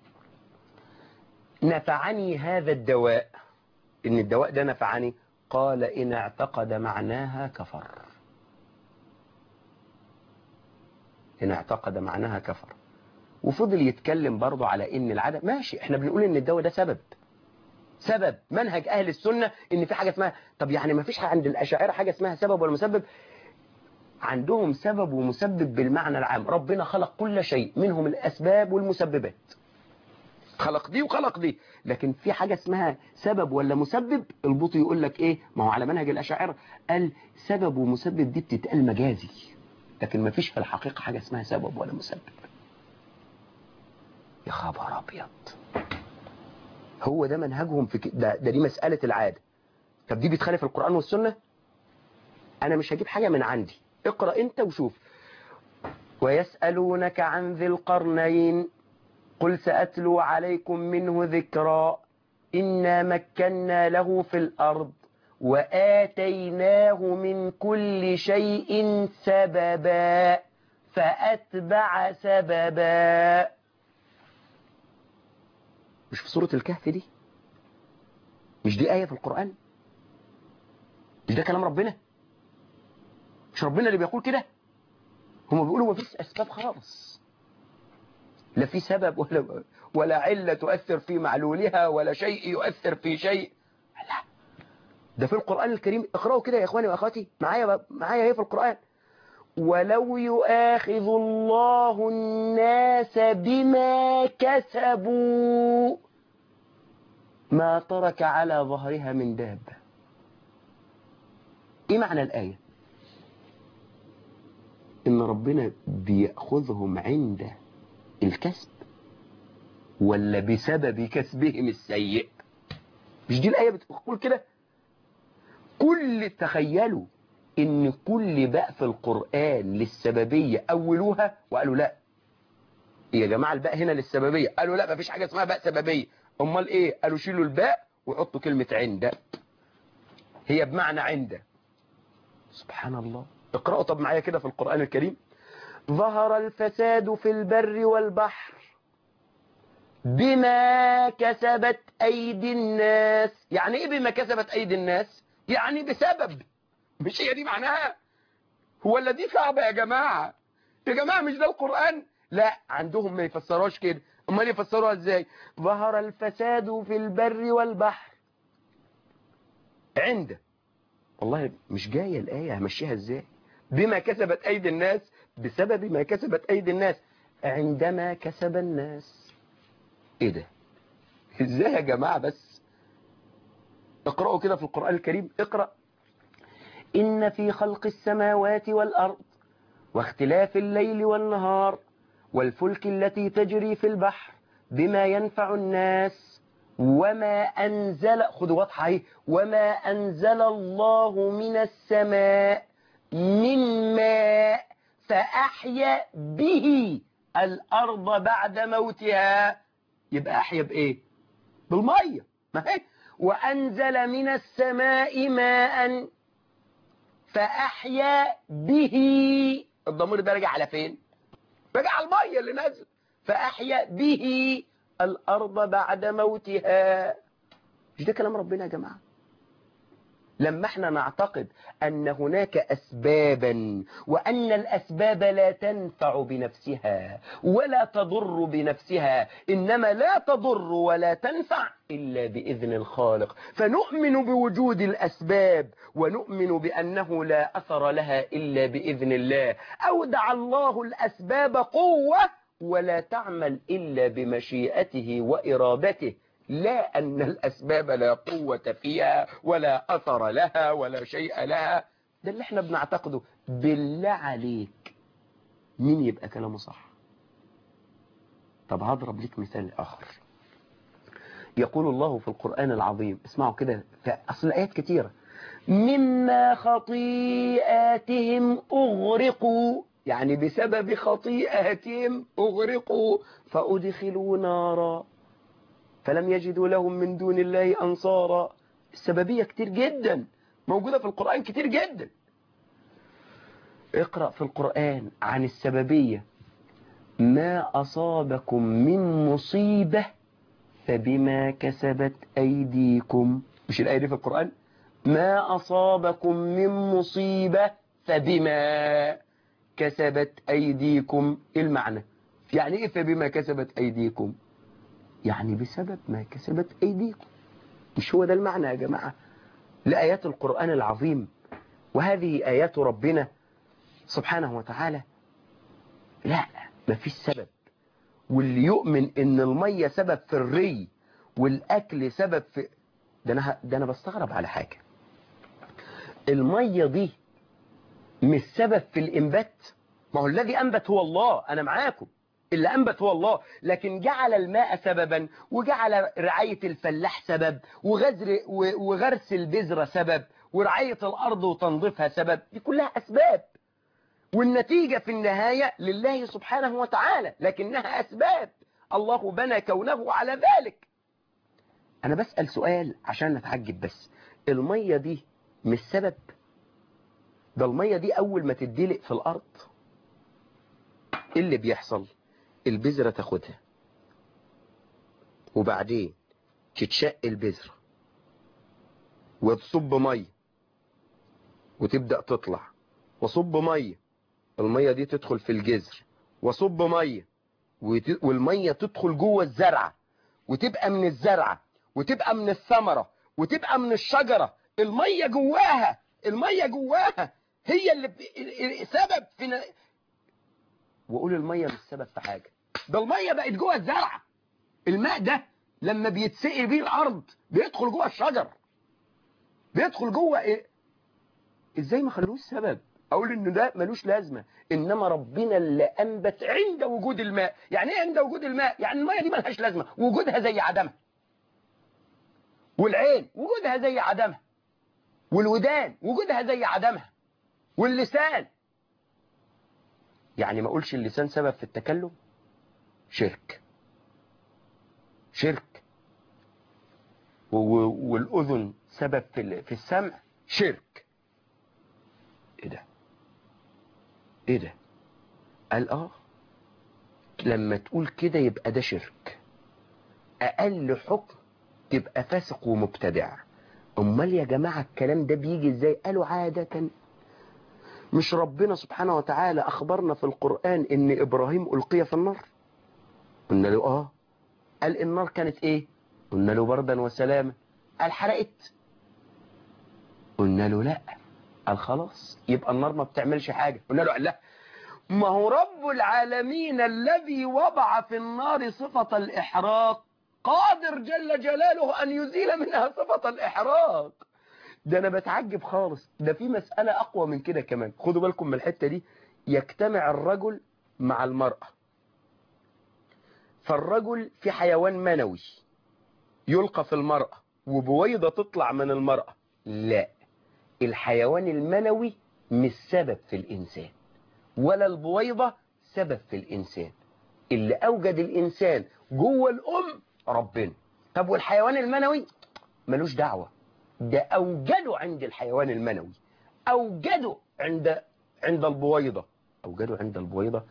نفعني هذا الدواء إن الدواء ده نفعني قال إن اعتقد معناها كفر إن اعتقد معناها كفر وفضل يتكلم برضه على ان العادة ماشي احنا بنقول ان الدواء ده سبب سبب منهج اهل السنة ان في حاجة اسمها طب يعني ما فيش عند الاشاعرة حاجة اسمها سبب ولا مسبب عندهم سبب ومسبب بالمعنى العام ربنا خلق كل شيء منهم الاسباب والمسببات خلق دي وخلق دي لكن في حاجة اسمها سبب ولا مسبب البوطي يقول لك ايه ما هو على منهج الاشاعرة قال سبب ومسبب دي بتتقال مجازي لكن ما فيش في الحقيقة حاجة اسمها سبب ولا مسبب يا خبر ابيض هو ده منهجهم في ك... ده, ده دي مسألة العادة طب دي بتخالف القرآن والسنة انا مش هجيب حاجة من عندي اقرأ انت وشوف ويسألونك عن ذي القرنين قل سأتلو عليكم منه ذكرا إنا مكنا له في الأرض وآتيناه من كل شيء سببا فأتبع سببا مش في سورة الكهف دي مش دي آية في القرآن مش ده كلام ربنا مش ربنا اللي بيقول كده هم بيقولوا ما فيش أسباب خالص لا في سبب ولا ولا علة تؤثر في معلولها ولا شيء يؤثر في شيء لا ده في القرآن الكريم اقرأوا كده يا إخواني وأخواتي معايا معايا هي في القرآن ولو يؤاخذ الله الناس بما كسبوا ما ترك على ظهرها من دابة ايه معنى الآية ان ربنا بيأخذهم عند الكسب ولا بسبب كسبهم السيء مش دي الآية بتقول كده كل تخيلوا ان كل باء في القرآن للسببية اولوها وقالوا لا يا جماعة الباء هنا للسببية قالوا لا مفيش حاجة اسمها باء سببية امال ايه قالوا شيلوا الباء وحطوا كلمة عند هي بمعنى عند سبحان الله اقرأوا طب معايا كده في القرآن الكريم ظهر الفساد في البر والبحر بما كسبت أيدي الناس يعني إيه بما كسبت أيدي الناس يعني بسبب مش هي دي معناها هو الذي صعب يا جماعة يا جماعة مش ده القرآن لا عندهم ما يفسروش كده امال يفسروها ازاي ظهر الفساد في البر والبحر عند والله مش جاية الآية همشيها ازاي بما كسبت أيدي الناس بسبب ما كسبت أيدي الناس عندما كسب الناس ايه ده ازاي يا جماعة بس اقرأوا كده في القرآن الكريم اقرأ إن في خلق السماوات والأرض واختلاف الليل والنهار والفلك التي تجري في البحر بما ينفع الناس وما أنزل خذوا واضحة اهي وما أنزل الله من السماء من ماء فأحيا به الأرض بعد موتها يبقى أحيا بإيه بالمية ما هي وأنزل من السماء ماء فأحيا به الضمير ده رجع على فين رجع على المية اللي نزل فأحيا به الأرض بعد موتها مش ده كلام ربنا يا جماعة لما احنا نعتقد أن هناك أسبابا وأن الأسباب لا تنفع بنفسها ولا تضر بنفسها إنما لا تضر ولا تنفع إلا بإذن الخالق فنؤمن بوجود الأسباب ونؤمن بأنه لا أثر لها إلا بإذن الله أودع الله الأسباب قوة ولا تعمل إلا بمشيئته وإرادته لا أن الأسباب لا قوة فيها ولا أثر لها ولا شيء لها ده اللي احنا بنعتقده بالله عليك مين يبقى كلامه صح طب هضرب لك مثال آخر يقول الله في القرآن العظيم اسمعوا كده أصل آيات كتيرة مما خطيئاتهم أغرقوا يعني بسبب خطيئاتهم أغرقوا فأدخلوا نارا فلم يجدوا لهم من دون الله أنصارا السببية كتير جدا موجودة في القرآن كتير جدا اقرأ في القرآن عن السببية ما أصابكم من مصيبة فبما كسبت أيديكم مش الآية دي في القرآن ما أصابكم من مصيبة فبما كسبت أيديكم إيه المعنى يعني إيه فبما كسبت أيديكم يعني بسبب ما كسبت أيديكم مش هو ده المعنى يا جماعة لآيات القرآن العظيم وهذه آيات ربنا سبحانه وتعالى لا ما فيش سبب واللي يؤمن ان المية سبب في الري والاكل سبب في ده انا ده انا بستغرب على حاجة المية دي مش سبب في الانبات ما هو الذي انبت هو الله انا معاكم اللي أنبت هو الله لكن جعل الماء سببا وجعل رعاية الفلاح سبب وغزر وغرس البذرة سبب ورعاية الأرض وتنظيفها سبب دي كلها أسباب والنتيجة في النهاية لله سبحانه وتعالى لكنها أسباب الله بنى كونه على ذلك انا بسأل سؤال عشان نتعجب بس المية دي مش سبب ده المية دي اول ما تدلق في الارض ايه اللي بيحصل البذرة تاخدها وبعدين تتشق البذرة وتصب مية وتبدأ تطلع وصب مية المية دي تدخل في الجذر وصب مية وت- والمية تدخل جوه الزرعة وتبقى من الزرعة وتبقى من الثمرة وتبقى من الشجرة المية جواها المية جواها هي اللي ب... ال- ال- سبب في ن... وقول المية مش سبب في حاجة ده المية بقت جوه الزرعة الماء ده لما بيتسقي بيه الأرض بيدخل جوه الشجر بيدخل جوه إيه؟ ازاي ما خلوش سبب اقول ان ده ملوش لازمه انما ربنا اللي انبت عند وجود الماء يعني ايه عند وجود الماء يعني الميه دي ملهاش لازمه وجودها زي عدمها والعين وجودها زي عدمها والودان وجودها زي عدمها واللسان يعني ما اقولش اللسان سبب في التكلم شرك شرك و- و- والاذن سبب في ال- في السمع شرك ايه ده ايه ده قال اه لما تقول كده يبقى ده شرك اقل حكم تبقى فاسق ومبتدع امال يا جماعة الكلام ده بيجي ازاي قالوا عادة مش ربنا سبحانه وتعالى اخبرنا في القرآن ان ابراهيم القي في النار قلنا له اه قال النار كانت ايه قلنا له بردا وسلاما قال حرقت قلنا له لا قال خلاص يبقى النار ما بتعملش حاجة قلنا له لا ما هو رب العالمين الذي وضع في النار صفة الإحراق قادر جل جلاله أن يزيل منها صفة الإحراق ده أنا بتعجب خالص ده في مسألة أقوى من كده كمان خدوا بالكم من الحتة دي يجتمع الرجل مع المرأة فالرجل في حيوان منوي يلقى في المرأة وبويضة تطلع من المرأة لا الحيوان المنوي مش سبب في الإنسان ولا البويضة سبب في الإنسان اللي أوجد الإنسان جوه الأم ربنا طب والحيوان المنوي ملوش دعوة ده أوجده عند الحيوان المنوي أوجده عند عند البويضة أوجده عند البويضة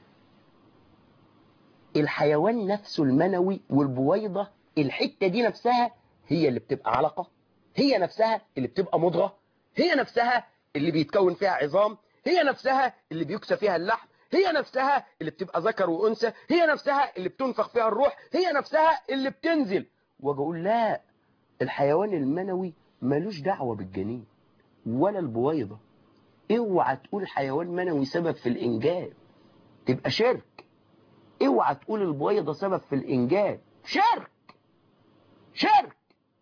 الحيوان نفسه المنوي والبويضة الحتة دي نفسها هي اللي بتبقى علقة هي نفسها اللي بتبقى مضغة هي نفسها اللي بيتكون فيها عظام هي نفسها اللي بيكسى فيها اللحم هي نفسها اللي بتبقى ذكر وأنثى هي نفسها اللي بتنفخ فيها الروح هي نفسها اللي بتنزل واجي اقول لا الحيوان المنوي ملوش دعوة بالجنين ولا البويضة اوعى تقول حيوان منوي سبب في الإنجاب تبقى شرك اوعى تقول البويضة سبب في الإنجاب شرك شرك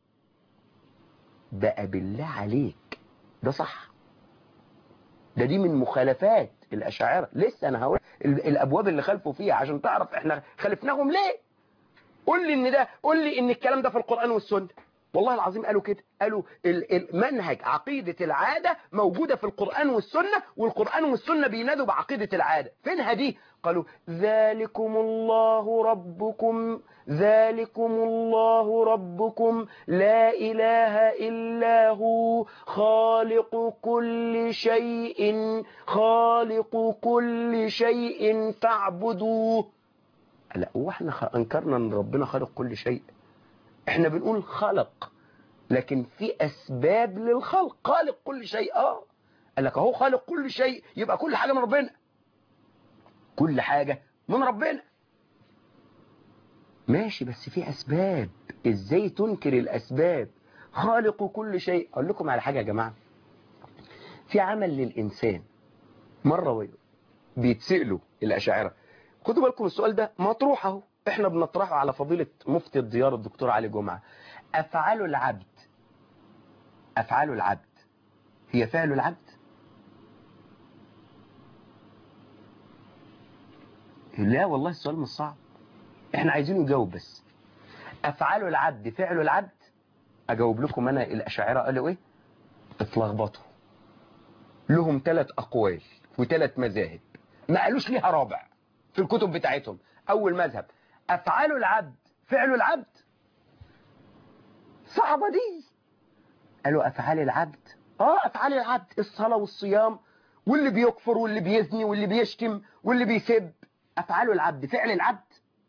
بقى بالله عليك ده صح ده دي من مخالفات الأشاعرة لسه أنا هقول ال- الأبواب اللي خالفوا فيها عشان تعرف إحنا خالفناهم ليه قول لي إن ده قول لي إن الكلام ده في القرآن والسنة والله العظيم قالوا كده قالوا ال- المنهج عقيدة العادة موجودة في القرآن والسنة والقرآن والسنة بينادوا بعقيدة العادة فينها دي قالوا ذلكم الله ربكم ذلكم الله ربكم لا إله إلا هو خالق كل شيء خالق كل شيء فاعبدوه لا هو احنا خ- انكرنا ان ربنا خالق كل شيء احنا بنقول خلق لكن في اسباب للخلق خالق كل شيء اه قال لك اهو خالق كل شيء يبقى كل حاجه من ربنا كل حاجه من ربنا ماشي بس في اسباب ازاي تنكر الاسباب خالق كل شيء اقول لكم على حاجه يا جماعه في عمل للانسان مره وي- بيتسالوا الاشاعره خدوا بالكم السؤال ده مطروح اهو احنا بنطرحه على فضيله مفتي الديار الدكتور علي جمعه افعال العبد افعال العبد هي فعل العبد لا والله السؤال مش صعب احنا عايزينه يجاوب بس افعال العبد فعل العبد اجاوب لكم انا الاشاعره قالوا ايه اتلخبطوا لهم ثلاث اقوال وثلاث مذاهب ما قالوش ليها رابع في الكتب بتاعتهم اول مذهب أفعال العبد فعل العبد صعبة دي قالوا أفعال العبد آه أفعال العبد الصلاة والصيام واللي بيكفر واللي بيزني واللي بيشتم واللي بيسب أفعال العبد فعل العبد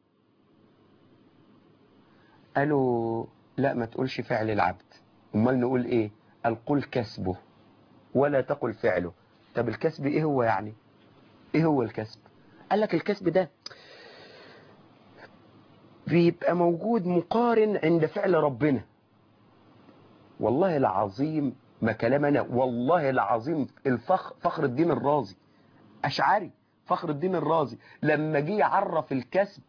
قالوا لا ما تقولش فعل العبد امال نقول ايه قال قل كسبه ولا تقل فعله طب الكسب ايه هو يعني ايه هو الكسب قال لك الكسب ده بيبقى موجود مقارن عند فعل ربنا والله العظيم ما كلام انا والله العظيم الفخر فخر الدين الرازي اشعري فخر الدين الرازي لما جه يعرف الكسب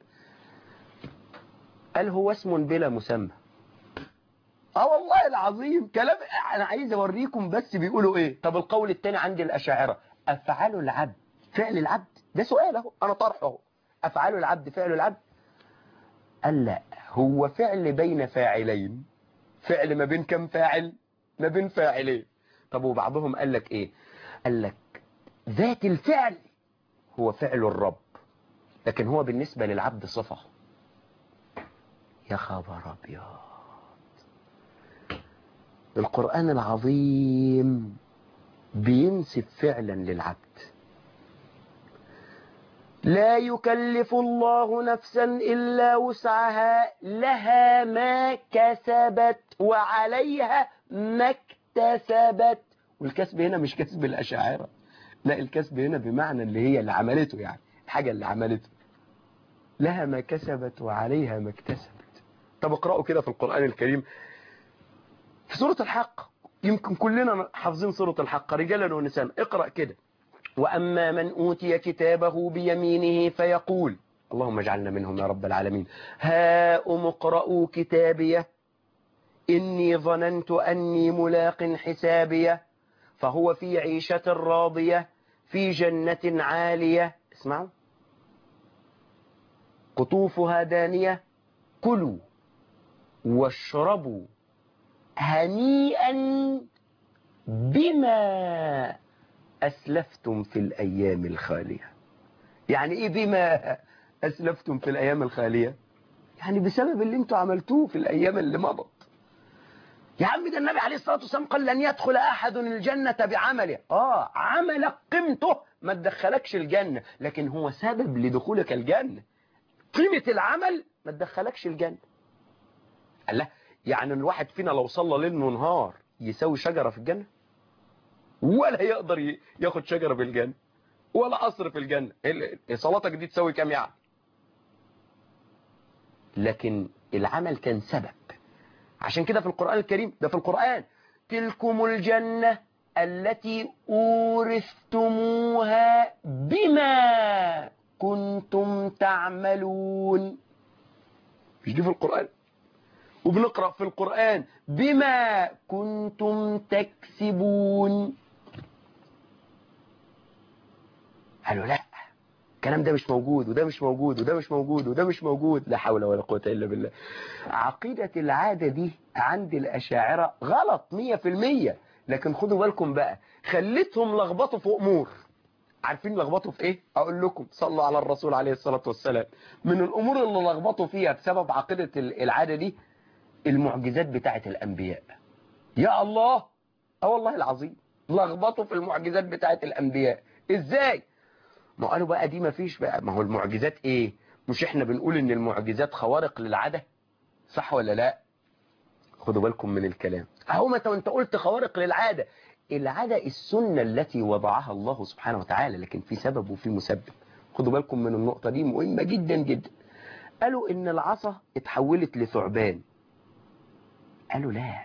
قال هو اسم بلا مسمى اه والله العظيم كلام انا عايز اوريكم بس بيقولوا ايه طب القول الثاني عند الاشاعره افعال العبد فعل العبد ده سؤال اهو انا طرحه اهو افعال العبد فعل العبد قال لا هو فعل بين فاعلين فعل ما بين كم فاعل ما بين فاعلين طب وبعضهم قال لك ايه قال لك ذات الفعل هو فعل الرب لكن هو بالنسبة للعبد صفة يا خبر ابيض القرآن العظيم بينسب فعلا للعبد لا يكلف الله نفسا إلا وسعها لها ما كسبت وعليها ما اكتسبت والكسب هنا مش كسب الأشاعرة لا الكسب هنا بمعنى اللي هي اللي عملته يعني الحاجة اللي عملته لها ما كسبت وعليها ما اكتسبت طب اقرأوا كده في القرآن الكريم في سورة الحق يمكن كلنا حافظين سورة الحق رجالا ونساء اقرأ كده وأما من أوتي كتابه بيمينه فيقول اللهم اجعلنا منهم يا رب العالمين هاؤم اقرأوا كتابيه إني ظننت أني ملاق حسابيه فهو في عيشة راضية في جنة عالية اسمعوا قطوفها دانية كلوا واشربوا هنيئا بما أسلفتم في الأيام الخالية يعني إيه بما أسلفتم في الأيام الخالية يعني بسبب اللي انتوا عملتوه في الأيام اللي مضت يا عم ده النبي عليه الصلاة والسلام قال لن يدخل أحد الجنة بعمله آه عملك قيمته ما تدخلكش الجنة لكن هو سبب لدخولك الجنة قيمة العمل ما تدخلكش الجنة قال له يعني الواحد فينا لو صلى ليل ونهار يساوي شجرة في الجنة ولا يقدر ياخد شجرة في الجنة ولا قصر في الجنة صلاتك دي تساوي كام يعني لكن العمل كان سبب عشان كده في القرآن الكريم ده في القرآن تلكم الجنة التي أورثتموها بما كنتم تعملون مش دي في القرآن وبنقرأ في القرآن بما كنتم تكسبون قالوا لا الكلام ده مش موجود وده مش موجود وده مش موجود وده مش موجود لا حول ولا قوة إلا بالله عقيدة العادة دي عند الأشاعرة غلط مية في المية لكن خدوا بالكم بقى خلتهم لخبطوا في أمور عارفين لخبطوا في ايه اقول لكم صلوا على الرسول عليه الصلاة والسلام من الامور اللي لخبطوا فيها بسبب عقيدة العادة دي المعجزات بتاعة الانبياء يا الله اه والله العظيم لخبطوا في المعجزات بتاعة الانبياء ازاي ما قالوا بقى دي ما فيش بقى ما هو المعجزات ايه مش احنا بنقول ان المعجزات خوارق للعادة صح ولا لا خدوا بالكم من الكلام اهو ما انت قلت خوارق للعادة العادة السنة التي وضعها الله سبحانه وتعالى لكن في سبب وفي مسبب خدوا بالكم من النقطة دي مهمة جدا جدا قالوا ان العصا اتحولت لثعبان قالوا لا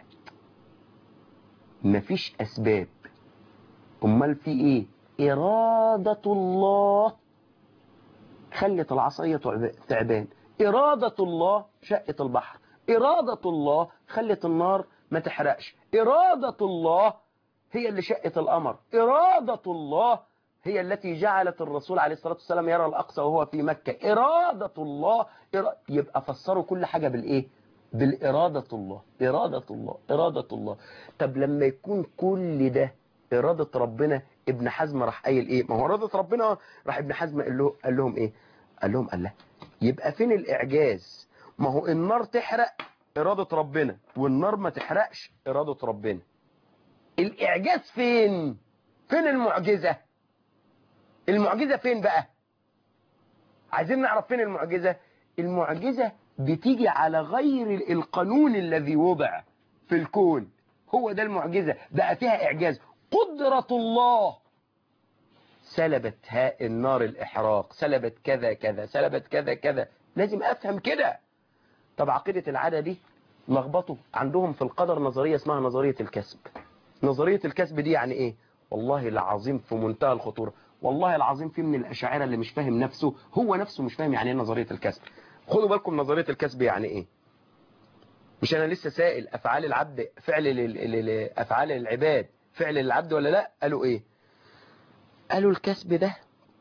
مفيش اسباب امال في ايه ارادة الله خلت العصاية ثعبان ارادة الله شقت البحر ارادة الله خلت النار ما تحرقش ارادة الله هي اللي شقت القمر إرادة الله هي التي جعلت الرسول عليه الصلاة والسلام يرى الأقصى وهو في مكة إرادة الله إرا... يبقى فسروا كل حاجة بالإيه بالإرادة الله إرادة الله إرادة الله طب لما يكون كل ده إرادة ربنا ابن حزم راح قايل إيه ما هو إرادة ربنا راح ابن حزم قال, له... قال لهم إيه قال لهم قال له يبقى فين الإعجاز ما هو النار تحرق إرادة ربنا والنار ما تحرقش إرادة ربنا الإعجاز فين فين المعجزة المعجزة فين بقى عايزين نعرف فين المعجزة المعجزة بتيجي على غير القانون الذي وضع في الكون هو ده المعجزة بقى فيها إعجاز قدرة الله سلبت هاء النار الإحراق سلبت كذا كذا سلبت كذا كذا لازم أفهم كده طب عقيدة العادة دي لخبطوا عندهم في القدر نظرية اسمها نظرية الكسب نظرية الكسب دي يعني ايه والله العظيم في منتهى الخطورة والله العظيم في من الأشاعرة اللي مش فاهم نفسه هو نفسه مش فاهم يعني ايه نظرية الكسب خدوا بالكم نظرية الكسب يعني ايه مش انا لسه سائل افعال العبد فعل لل- لل- لل- افعال العباد فعل للعبد ولا لا قالوا ايه قالوا الكسب ده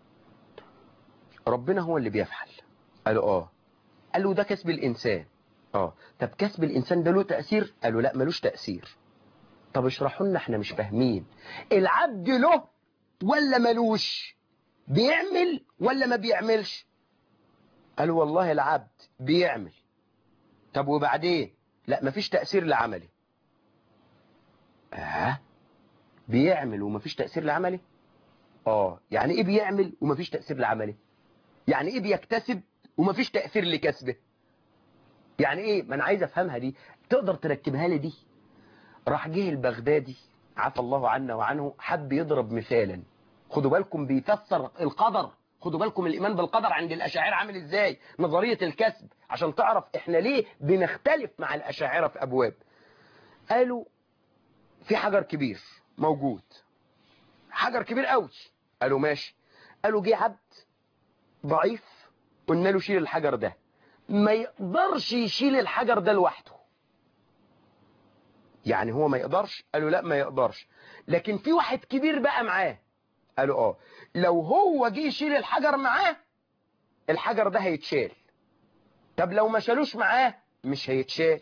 ربنا هو اللي بيفعل قالوا اه قالوا ده كسب الانسان اه طب كسب الانسان ده له تأثير قالوا لا ملوش تأثير طب اشرحوا لنا احنا مش فاهمين العبد له ولا ملوش بيعمل ولا ما بيعملش قالوا والله العبد بيعمل طب وبعدين لا مفيش تأثير لعملي اه بيعمل ومفيش تأثير لعملي اه يعني ايه بيعمل ومفيش تأثير لعملي يعني ايه بيكتسب ومفيش تأثير لكسبه يعني ايه ما انا عايز افهمها دي تقدر تركبها لي دي راح جه البغدادي عفى الله عنا وعنه حب يضرب مثالا خدوا بالكم بيفسر القدر خدوا بالكم الإيمان بالقدر عند الأشاعرة عامل إزاي نظرية الكسب عشان تعرف إحنا ليه بنختلف مع الأشاعرة في أبواب قالوا في حجر كبير موجود حجر كبير قوي قالوا ماشي قالوا جه عبد ضعيف قلنا له شيل الحجر ده ما يقدرش يشيل الحجر ده لوحده يعني هو ما يقدرش قالوا لا ما يقدرش لكن في واحد كبير بقى معاه قالوا اه لو هو جه يشيل الحجر معاه الحجر ده هيتشال طب لو ما شالوش معاه مش هيتشال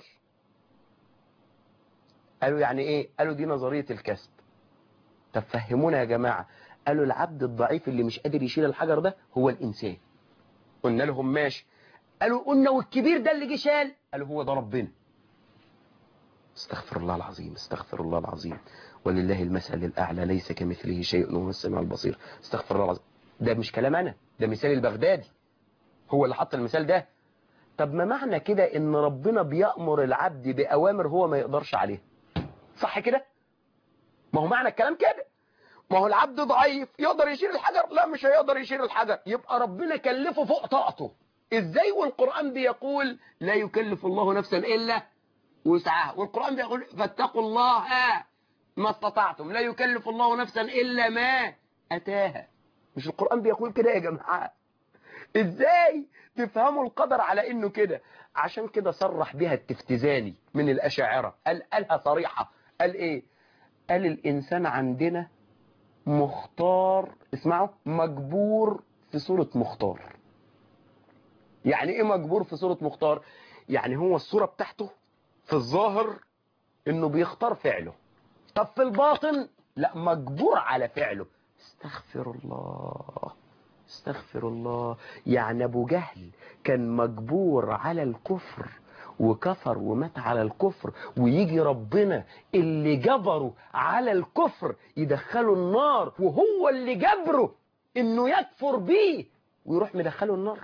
قالوا يعني ايه قالوا دي نظرية الكسب طب فهمونا يا جماعة قالوا العبد الضعيف اللي مش قادر يشيل الحجر ده هو الإنسان قلنا لهم ماشي قالوا قلنا والكبير ده اللي جه شال قالوا هو ده ربنا استغفر الله العظيم استغفر الله العظيم ولله المثل الأعلى ليس كمثله شيء وهو السميع البصير استغفر الله العظيم ده مش كلام أنا ده مثال البغدادي هو اللي حط المثال ده طب ما معنى كده ان ربنا بيأمر العبد بأوامر هو ما يقدرش عليها صح كده ما هو معنى الكلام كده ما هو العبد ضعيف يقدر يشيل الحجر لا مش هيقدر يشيل الحجر يبقى ربنا كلفه فوق طاقته ازاي والقرآن بيقول لا يكلف الله نفسا إلا وسعها والقرآن بيقول فاتقوا الله ما استطعتم لا يكلف الله نفسا إلا ما أتاها مش القرآن بيقول كده يا جماعة ازاي تفهموا القدر على انه كده عشان كده صرح بها التفتزاني من الاشاعره قال قالها صريحه قال ايه قال الانسان عندنا مختار اسمعوا مجبور في صوره مختار يعني ايه مجبور في صوره مختار يعني هو الصوره بتاعته في الظاهر انه بيختار فعله طب في الباطن لا مجبور على فعله استغفر الله استغفر الله يعني ابو جهل كان مجبور على الكفر وكفر ومات على الكفر ويجي ربنا اللي جبره على الكفر يدخله النار وهو اللي جبره انه يكفر بيه ويروح مدخله النار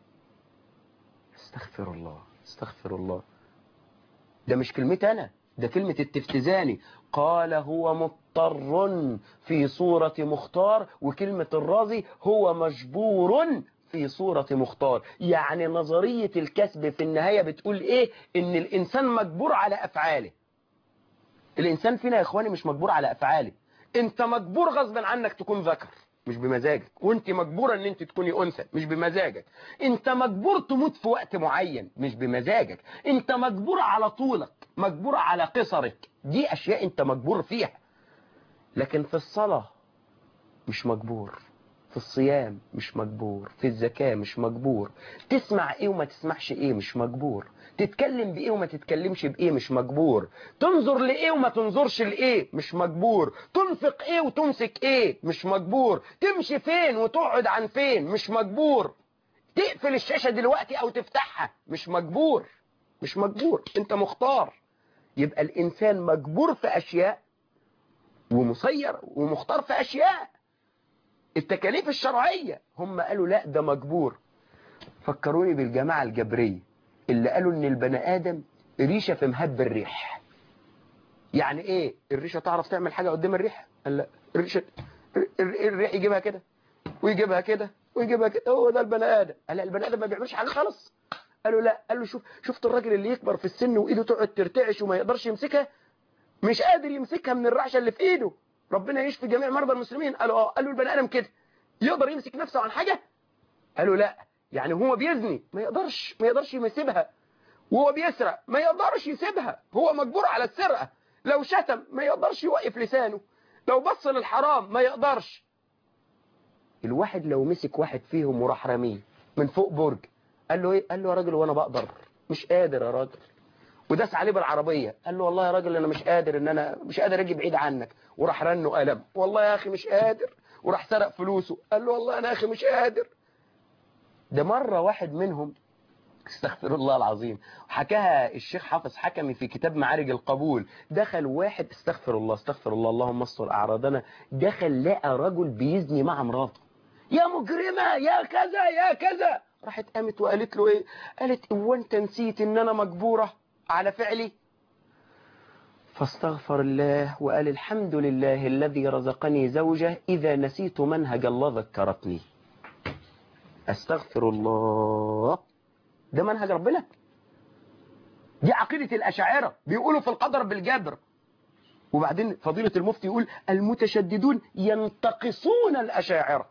استغفر الله استغفر الله ده مش كلمتي انا ده كلمة التفتزاني قال هو مضطر في صورة مختار وكلمة الرازي هو مجبور في صورة مختار يعني نظرية الكسب في النهاية بتقول ايه ان الانسان مجبور على افعاله الانسان فينا يا اخواني مش مجبور على افعاله انت مجبور غصبا عنك تكون ذكر مش بمزاجك وانت مجبورة ان انت تكوني انثى مش بمزاجك انت مجبور تموت في وقت معين مش بمزاجك انت مجبور على طولك مجبور على قصرك دي اشياء انت مجبور فيها لكن في الصلاة مش مجبور في الصيام مش مجبور في الزكاة مش مجبور تسمع ايه وما تسمعش ايه مش مجبور تتكلم بايه وما تتكلمش بايه مش مجبور تنظر لايه وما تنظرش لايه مش مجبور تنفق ايه وتمسك ايه مش مجبور تمشي فين وتقعد عن فين مش مجبور تقفل الشاشة دلوقتي او تفتحها مش مجبور مش مجبور انت مختار يبقى الانسان مجبور في اشياء ومسير ومختار في اشياء التكاليف الشرعية هم قالوا لا ده مجبور فكروني بالجماعة الجبرية اللي قالوا ان البني ادم ريشة في مهب الريح يعني ايه الريشة تعرف تعمل حاجة قدام الريح قال لا الريشة الريح يجيبها كده ويجيبها كده ويجيبها كده هو ده البني ادم قال لا البني ادم ما بيعملش حاجة خالص قالوا لا قال له شوف شفت الراجل اللي يكبر في السن وايده تقعد ترتعش وما يقدرش يمسكها مش قادر يمسكها من الرعشه اللي في ايده ربنا يشفي جميع مرضى المسلمين قالوا اه قالوا البني ادم كده يقدر يمسك نفسه عن حاجه قالوا لا يعني هو بيزني ما يقدرش ما يقدرش يسيبها وهو بيسرق ما يقدرش يسيبها هو مجبور على السرقه لو شتم ما يقدرش يوقف لسانه لو بص للحرام ما يقدرش الواحد لو مسك واحد فيهم وراح رميه من فوق برج قال له ايه قال له يا راجل وانا بقدر مش قادر يا راجل وداس عليه بالعربيه قال له والله يا راجل انا مش قادر ان انا مش قادر اجي بعيد عنك وراح رنه قلم والله يا اخي مش قادر وراح سرق فلوسه قال له والله انا يا اخي مش قادر ده مره واحد منهم استغفر الله العظيم حكاها الشيخ حافظ حكمي في كتاب معارج القبول دخل واحد استغفر الله استغفر الله اللهم استر اعراضنا دخل لقى رجل بيزني مع مراته يا مجرمه يا كذا يا كذا راحت قامت وقالت له ايه قالت هو انت نسيت ان انا مجبورة على فعلي فاستغفر الله وقال الحمد لله الذي رزقني زوجة إذا نسيت منهج الله ذكرتني استغفر الله ده منهج ربنا دي عقيدة الأشاعرة بيقولوا في القدر بالجبر وبعدين فضيلة المفتي يقول المتشددون ينتقصون الأشاعرة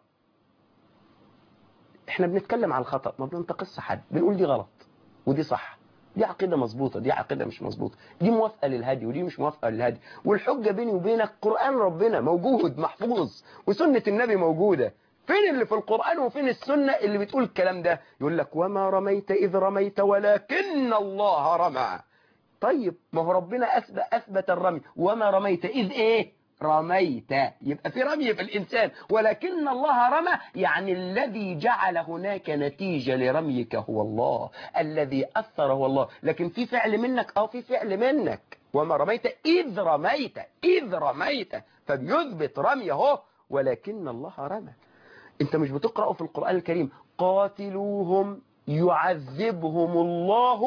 احنا بنتكلم على الخطأ ما بننتقصش حد بنقول دي غلط ودي صح دي عقيدة مظبوطة دي عقيدة مش مظبوطة دي موافقة للهدي ودي مش موافقة للهدي والحجة بيني وبينك قرآن ربنا موجود محفوظ وسنة النبي موجودة فين اللي في القرآن وفين السنة اللي بتقول الكلام ده يقول لك وما رميت إذ رميت ولكن الله رمى طيب ما هو ربنا أثبت, أثبت الرمي وما رميت إذ إيه رميت يبقى في رمي في الإنسان ولكن الله رمى يعني الذي جعل هناك نتيجة لرميك هو الله الذي أثر هو الله لكن في فعل منك أو في فعل منك وما رميت إذ رميت إذ رميت فبيثبت رمي اهو ولكن الله رمى انت مش بتقرأ في القرآن الكريم قاتلوهم يعذبهم الله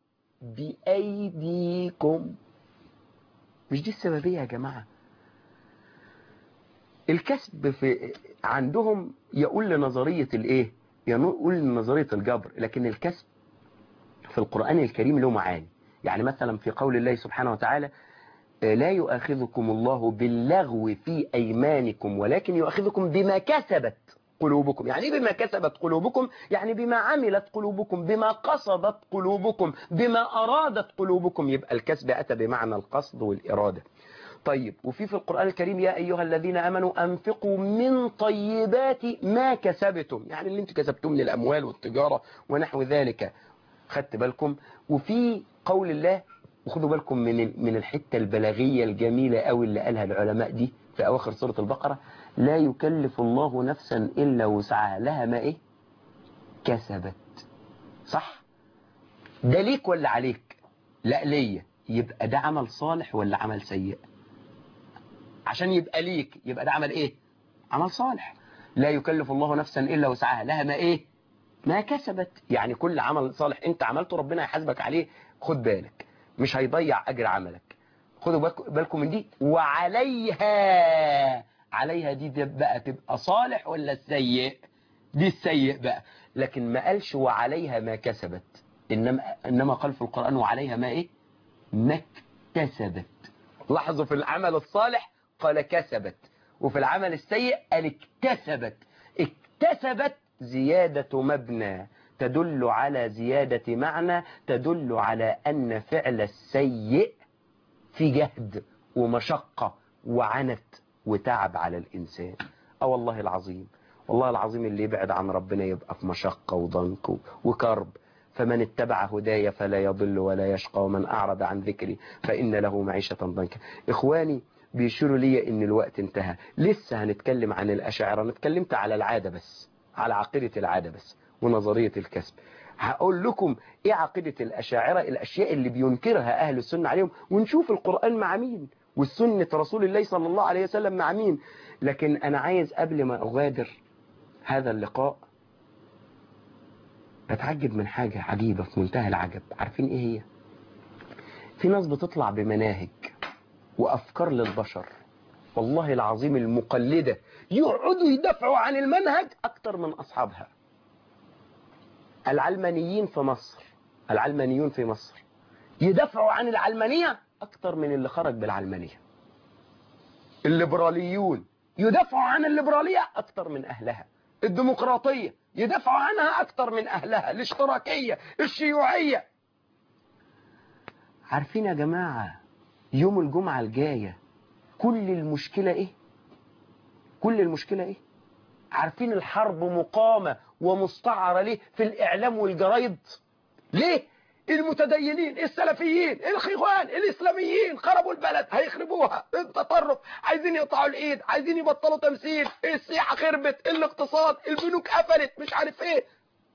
بأيديكم مش دي السببية يا جماعة الكسب في عندهم يقول لنظرية الايه يقول لنظرية الجبر لكن الكسب في القرآن الكريم له معاني يعني مثلا في قول الله سبحانه وتعالى لا يؤاخذكم الله باللغو في أيمانكم ولكن يؤاخذكم بما كسبت قلوبكم يعني إيه بما كسبت قلوبكم يعني بما عملت قلوبكم بما قصدت قلوبكم بما أرادت قلوبكم يبقى الكسب أتى بمعنى القصد والإرادة طيب وفي في القرآن الكريم يا أيها الذين أمنوا أنفقوا من طيبات ما كسبتم يعني اللي انتم كسبتم من الأموال والتجارة ونحو ذلك خدت بالكم وفي قول الله وخدوا بالكم من من الحتة البلاغية الجميلة قوي اللي قالها العلماء دي في أواخر سورة البقرة لا يكلف الله نفسا إلا وسعها لها ما إيه كسبت صح ده ليك ولا عليك لا ليا يبقى ده عمل صالح ولا عمل سيء عشان يبقى ليك يبقى ده عمل ايه عمل صالح لا يكلف الله نفسا إلا وسعها لها ما ايه ما كسبت يعني كل عمل صالح انت عملته ربنا يحاسبك عليه خد بالك مش هيضيع أجر عملك خدوا بالكم من دي وعليها عليها دي بقى تبقى صالح ولا السيء دي السيء بقى لكن ما قالش وعليها ما كسبت إنما, إنما قال في القرآن وعليها ما إيه ما اكتسبت لاحظوا في العمل الصالح قال كسبت وفي العمل السيء قال اكتسبت اكتسبت زيادة مبنى تدل على زيادة معنى تدل على أن فعل السيء في جهد ومشقة وعنت وتعب على الإنسان أه والله العظيم والله العظيم اللي يبعد عن ربنا يبقى في مشقة وضنك وكرب فمن اتبع هدايا فلا يضل ولا يشقى ومن أعرض عن ذكري فإن له معيشة ضنكا إخواني بيشيروا لي إن الوقت انتهى لسه هنتكلم عن الأشاعرة أنا اتكلمت على العادة بس على عقيدة العادة بس ونظرية الكسب هقول لكم ايه عقيدة الأشاعرة الأشياء اللي بينكرها أهل السنة عليهم ونشوف القرآن مع مين والسنة رسول الله صلى الله عليه وسلم مع مين لكن أنا عايز قبل ما أغادر هذا اللقاء بتعجب من حاجة عجيبة في منتهى العجب عارفين ايه هي في ناس بتطلع بمناهج وأفكار للبشر والله العظيم المقلدة يقعدوا يدافعوا عن المنهج أكتر من أصحابها العلمانيين في مصر العلمانيون في مصر يدافعوا عن العلمانية أكتر من اللي خرج بالعلمانية الليبراليون يدافعوا عن الليبرالية أكتر من أهلها الديمقراطية يدافعوا عنها أكتر من أهلها الاشتراكية الشيوعية عارفين يا جماعة يوم الجمعة الجاية كل المشكلة إيه كل المشكلة إيه عارفين الحرب مقامة ومستعرة ليه في الإعلام والجرايد ليه المتدينين السلفيين الخيوان الإسلاميين خربوا البلد هيخربوها التطرف عايزين يقطعوا الإيد عايزين يبطلوا تمثيل السياحة خربت الاقتصاد البنوك قفلت مش عارف ايه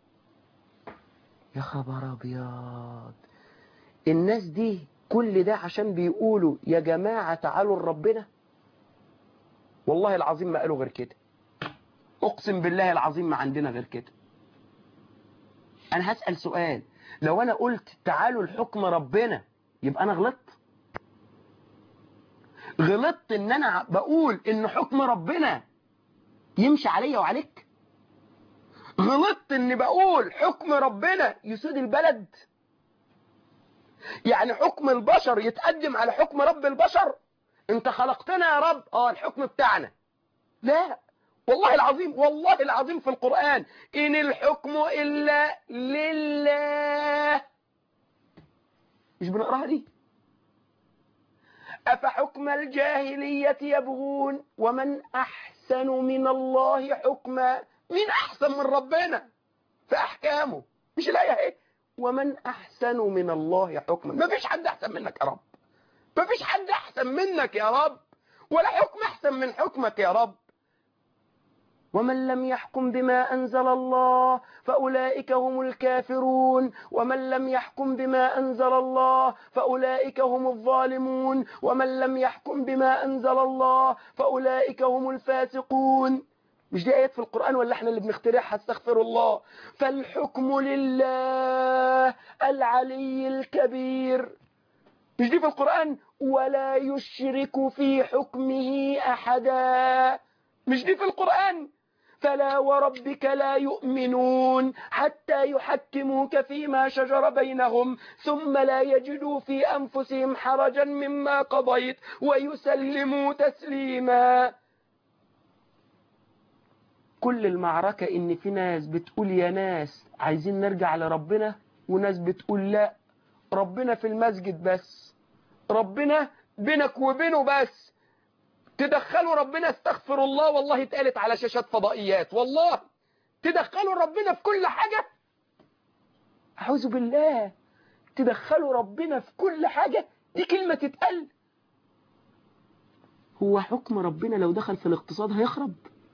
يا خبر أبيض الناس دي كل ده عشان بيقولوا يا جماعة تعالوا لربنا والله العظيم ما قالوا غير كده اقسم بالله العظيم ما عندنا غير كده انا هسأل سؤال لو انا قلت تعالوا الحكم ربنا يبقى انا غلطت غلطت ان انا بقول ان حكم ربنا يمشي عليا وعليك غلطت ان بقول حكم ربنا يسود البلد يعني حكم البشر يتقدم على حكم رب البشر انت خلقتنا يا رب اه الحكم بتاعنا لا والله العظيم والله العظيم في القرآن إن الحكم إلا لله مش بنقراها دي أفحكم الجاهلية يبغون ومن أحسن من الله حكما مين أحسن من ربنا في أحكامه مش الآية اهي ومن أحسن من الله حكما ما فيش حد أحسن منك يا رب ما فيش حد أحسن منك يا رب ولا حكم أحسن من حكمك يا رب ومن لم يحكم بما أنزل الله فأولئك هم الكافرون ومن لم يحكم بما أنزل الله فأولئك هم الظالمون ومن لم يحكم بما أنزل الله فأولئك هم الفاسقون مش دي آيات في القرآن ولا احنا اللي بنخترعها استغفر الله فالحكم لله العلي الكبير مش دي في القرآن ولا يشرك في حكمه أحدا مش دي في القرآن فلا وربك لا يؤمنون حتى يحكموك فيما شجر بينهم ثم لا يجدوا في أنفسهم حرجا مما قضيت ويسلموا تسليما كل المعركة إن في ناس بتقول يا ناس عايزين نرجع لربنا وناس بتقول لا ربنا في المسجد بس ربنا بينك وبينه بس تدخلوا ربنا استغفر الله والله اتقالت على شاشات فضائيات والله تدخلوا ربنا في كل حاجة أعوذ بالله تدخلوا ربنا في كل حاجة دي كلمة تتقال هو حكم ربنا لو دخل في الاقتصاد هيخرب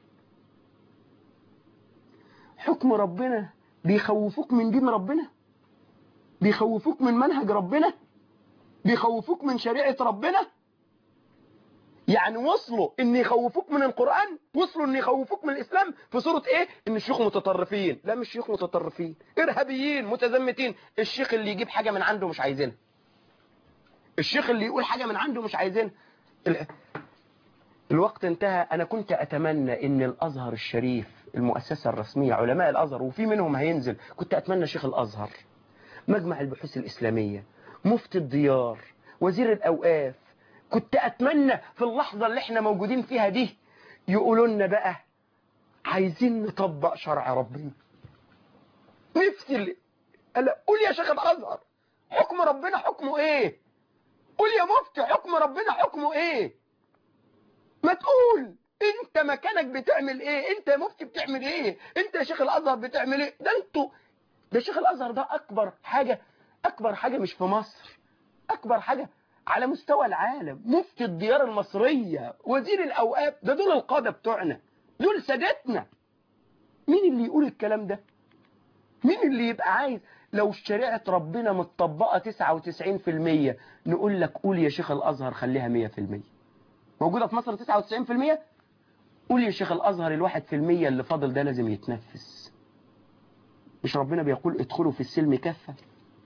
حكم ربنا بيخوفوك من دين ربنا بيخوفوك من منهج ربنا بيخوفوك من شريعة ربنا يعني وصلوا ان يخوفوك من القرآن وصلوا ان يخوفوك من الاسلام في صورة ايه ان الشيوخ متطرفين لا مش شيوخ متطرفين ارهابيين متزمتين الشيخ اللي يجيب حاجة من عنده مش عايزينها الشيخ اللي يقول حاجة من عنده مش عايزينها ال... الوقت انتهى انا كنت اتمنى ان الازهر الشريف المؤسسة الرسمية علماء الازهر وفي منهم هينزل كنت اتمنى شيخ الازهر مجمع البحوث الاسلامية مفتي الديار وزير الاوقاف كنت أتمنى في اللحظة اللي احنا موجودين فيها دي يقولوا لنا بقى عايزين نطبق شرع ربنا نفسي اللي ألا قول يا شيخ الأزهر حكم ربنا حكمه ايه قول يا مفتي حكم ربنا حكمه ايه ما تقول انت مكانك بتعمل ايه انت يا مفتي بتعمل ايه انت يا شيخ الأزهر بتعمل ايه ده انتوا ده شيخ الأزهر ده أكبر حاجة أكبر حاجة مش في مصر أكبر حاجة على مستوى العالم مفتي الديار المصرية وزير الأوقاف ده دول القادة بتوعنا دول سادتنا مين اللي يقول الكلام ده مين اللي يبقى عايز لو شريعة ربنا متطبقة 99% نقول لك قول يا شيخ الأزهر خليها 100% موجودة في مصر 99% قول يا شيخ الأزهر الواحد في المية اللي فاضل ده لازم يتنفس مش ربنا بيقول ادخلوا في السلم كافة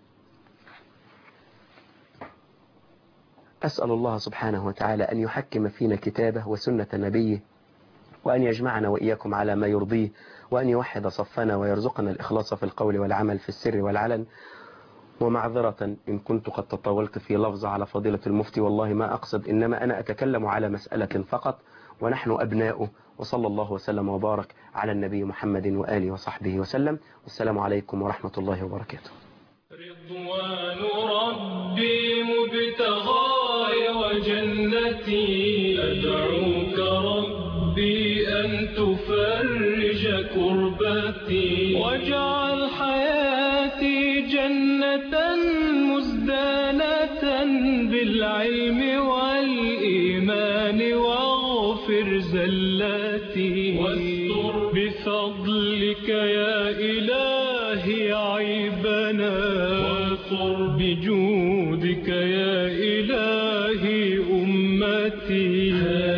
أسأل الله سبحانه وتعالى أن يحكم فينا كتابه وسنة نبيه وأن يجمعنا وإياكم على ما يرضيه وأن يوحد صفنا ويرزقنا الإخلاص في القول والعمل في السر والعلن ومعذرة إن كنت قد تطاولت في لفظ على فضيلة المفتي والله ما أقصد إنما أنا أتكلم على مسألة فقط ونحن أبناؤه وصلى الله وسلم وبارك على النبي محمد وآله وصحبه وسلم والسلام عليكم ورحمة الله وبركاته رضوان ربي مبتغاي وجنتي أدعوك ربي أن تفرج كربتي واجعل حياتي جنة مزدانة بالعلم والإيمان واغفر زلاتي واستر بفضلك يا إلهي عيبنا واغفر بجودك يا إلهي أمتي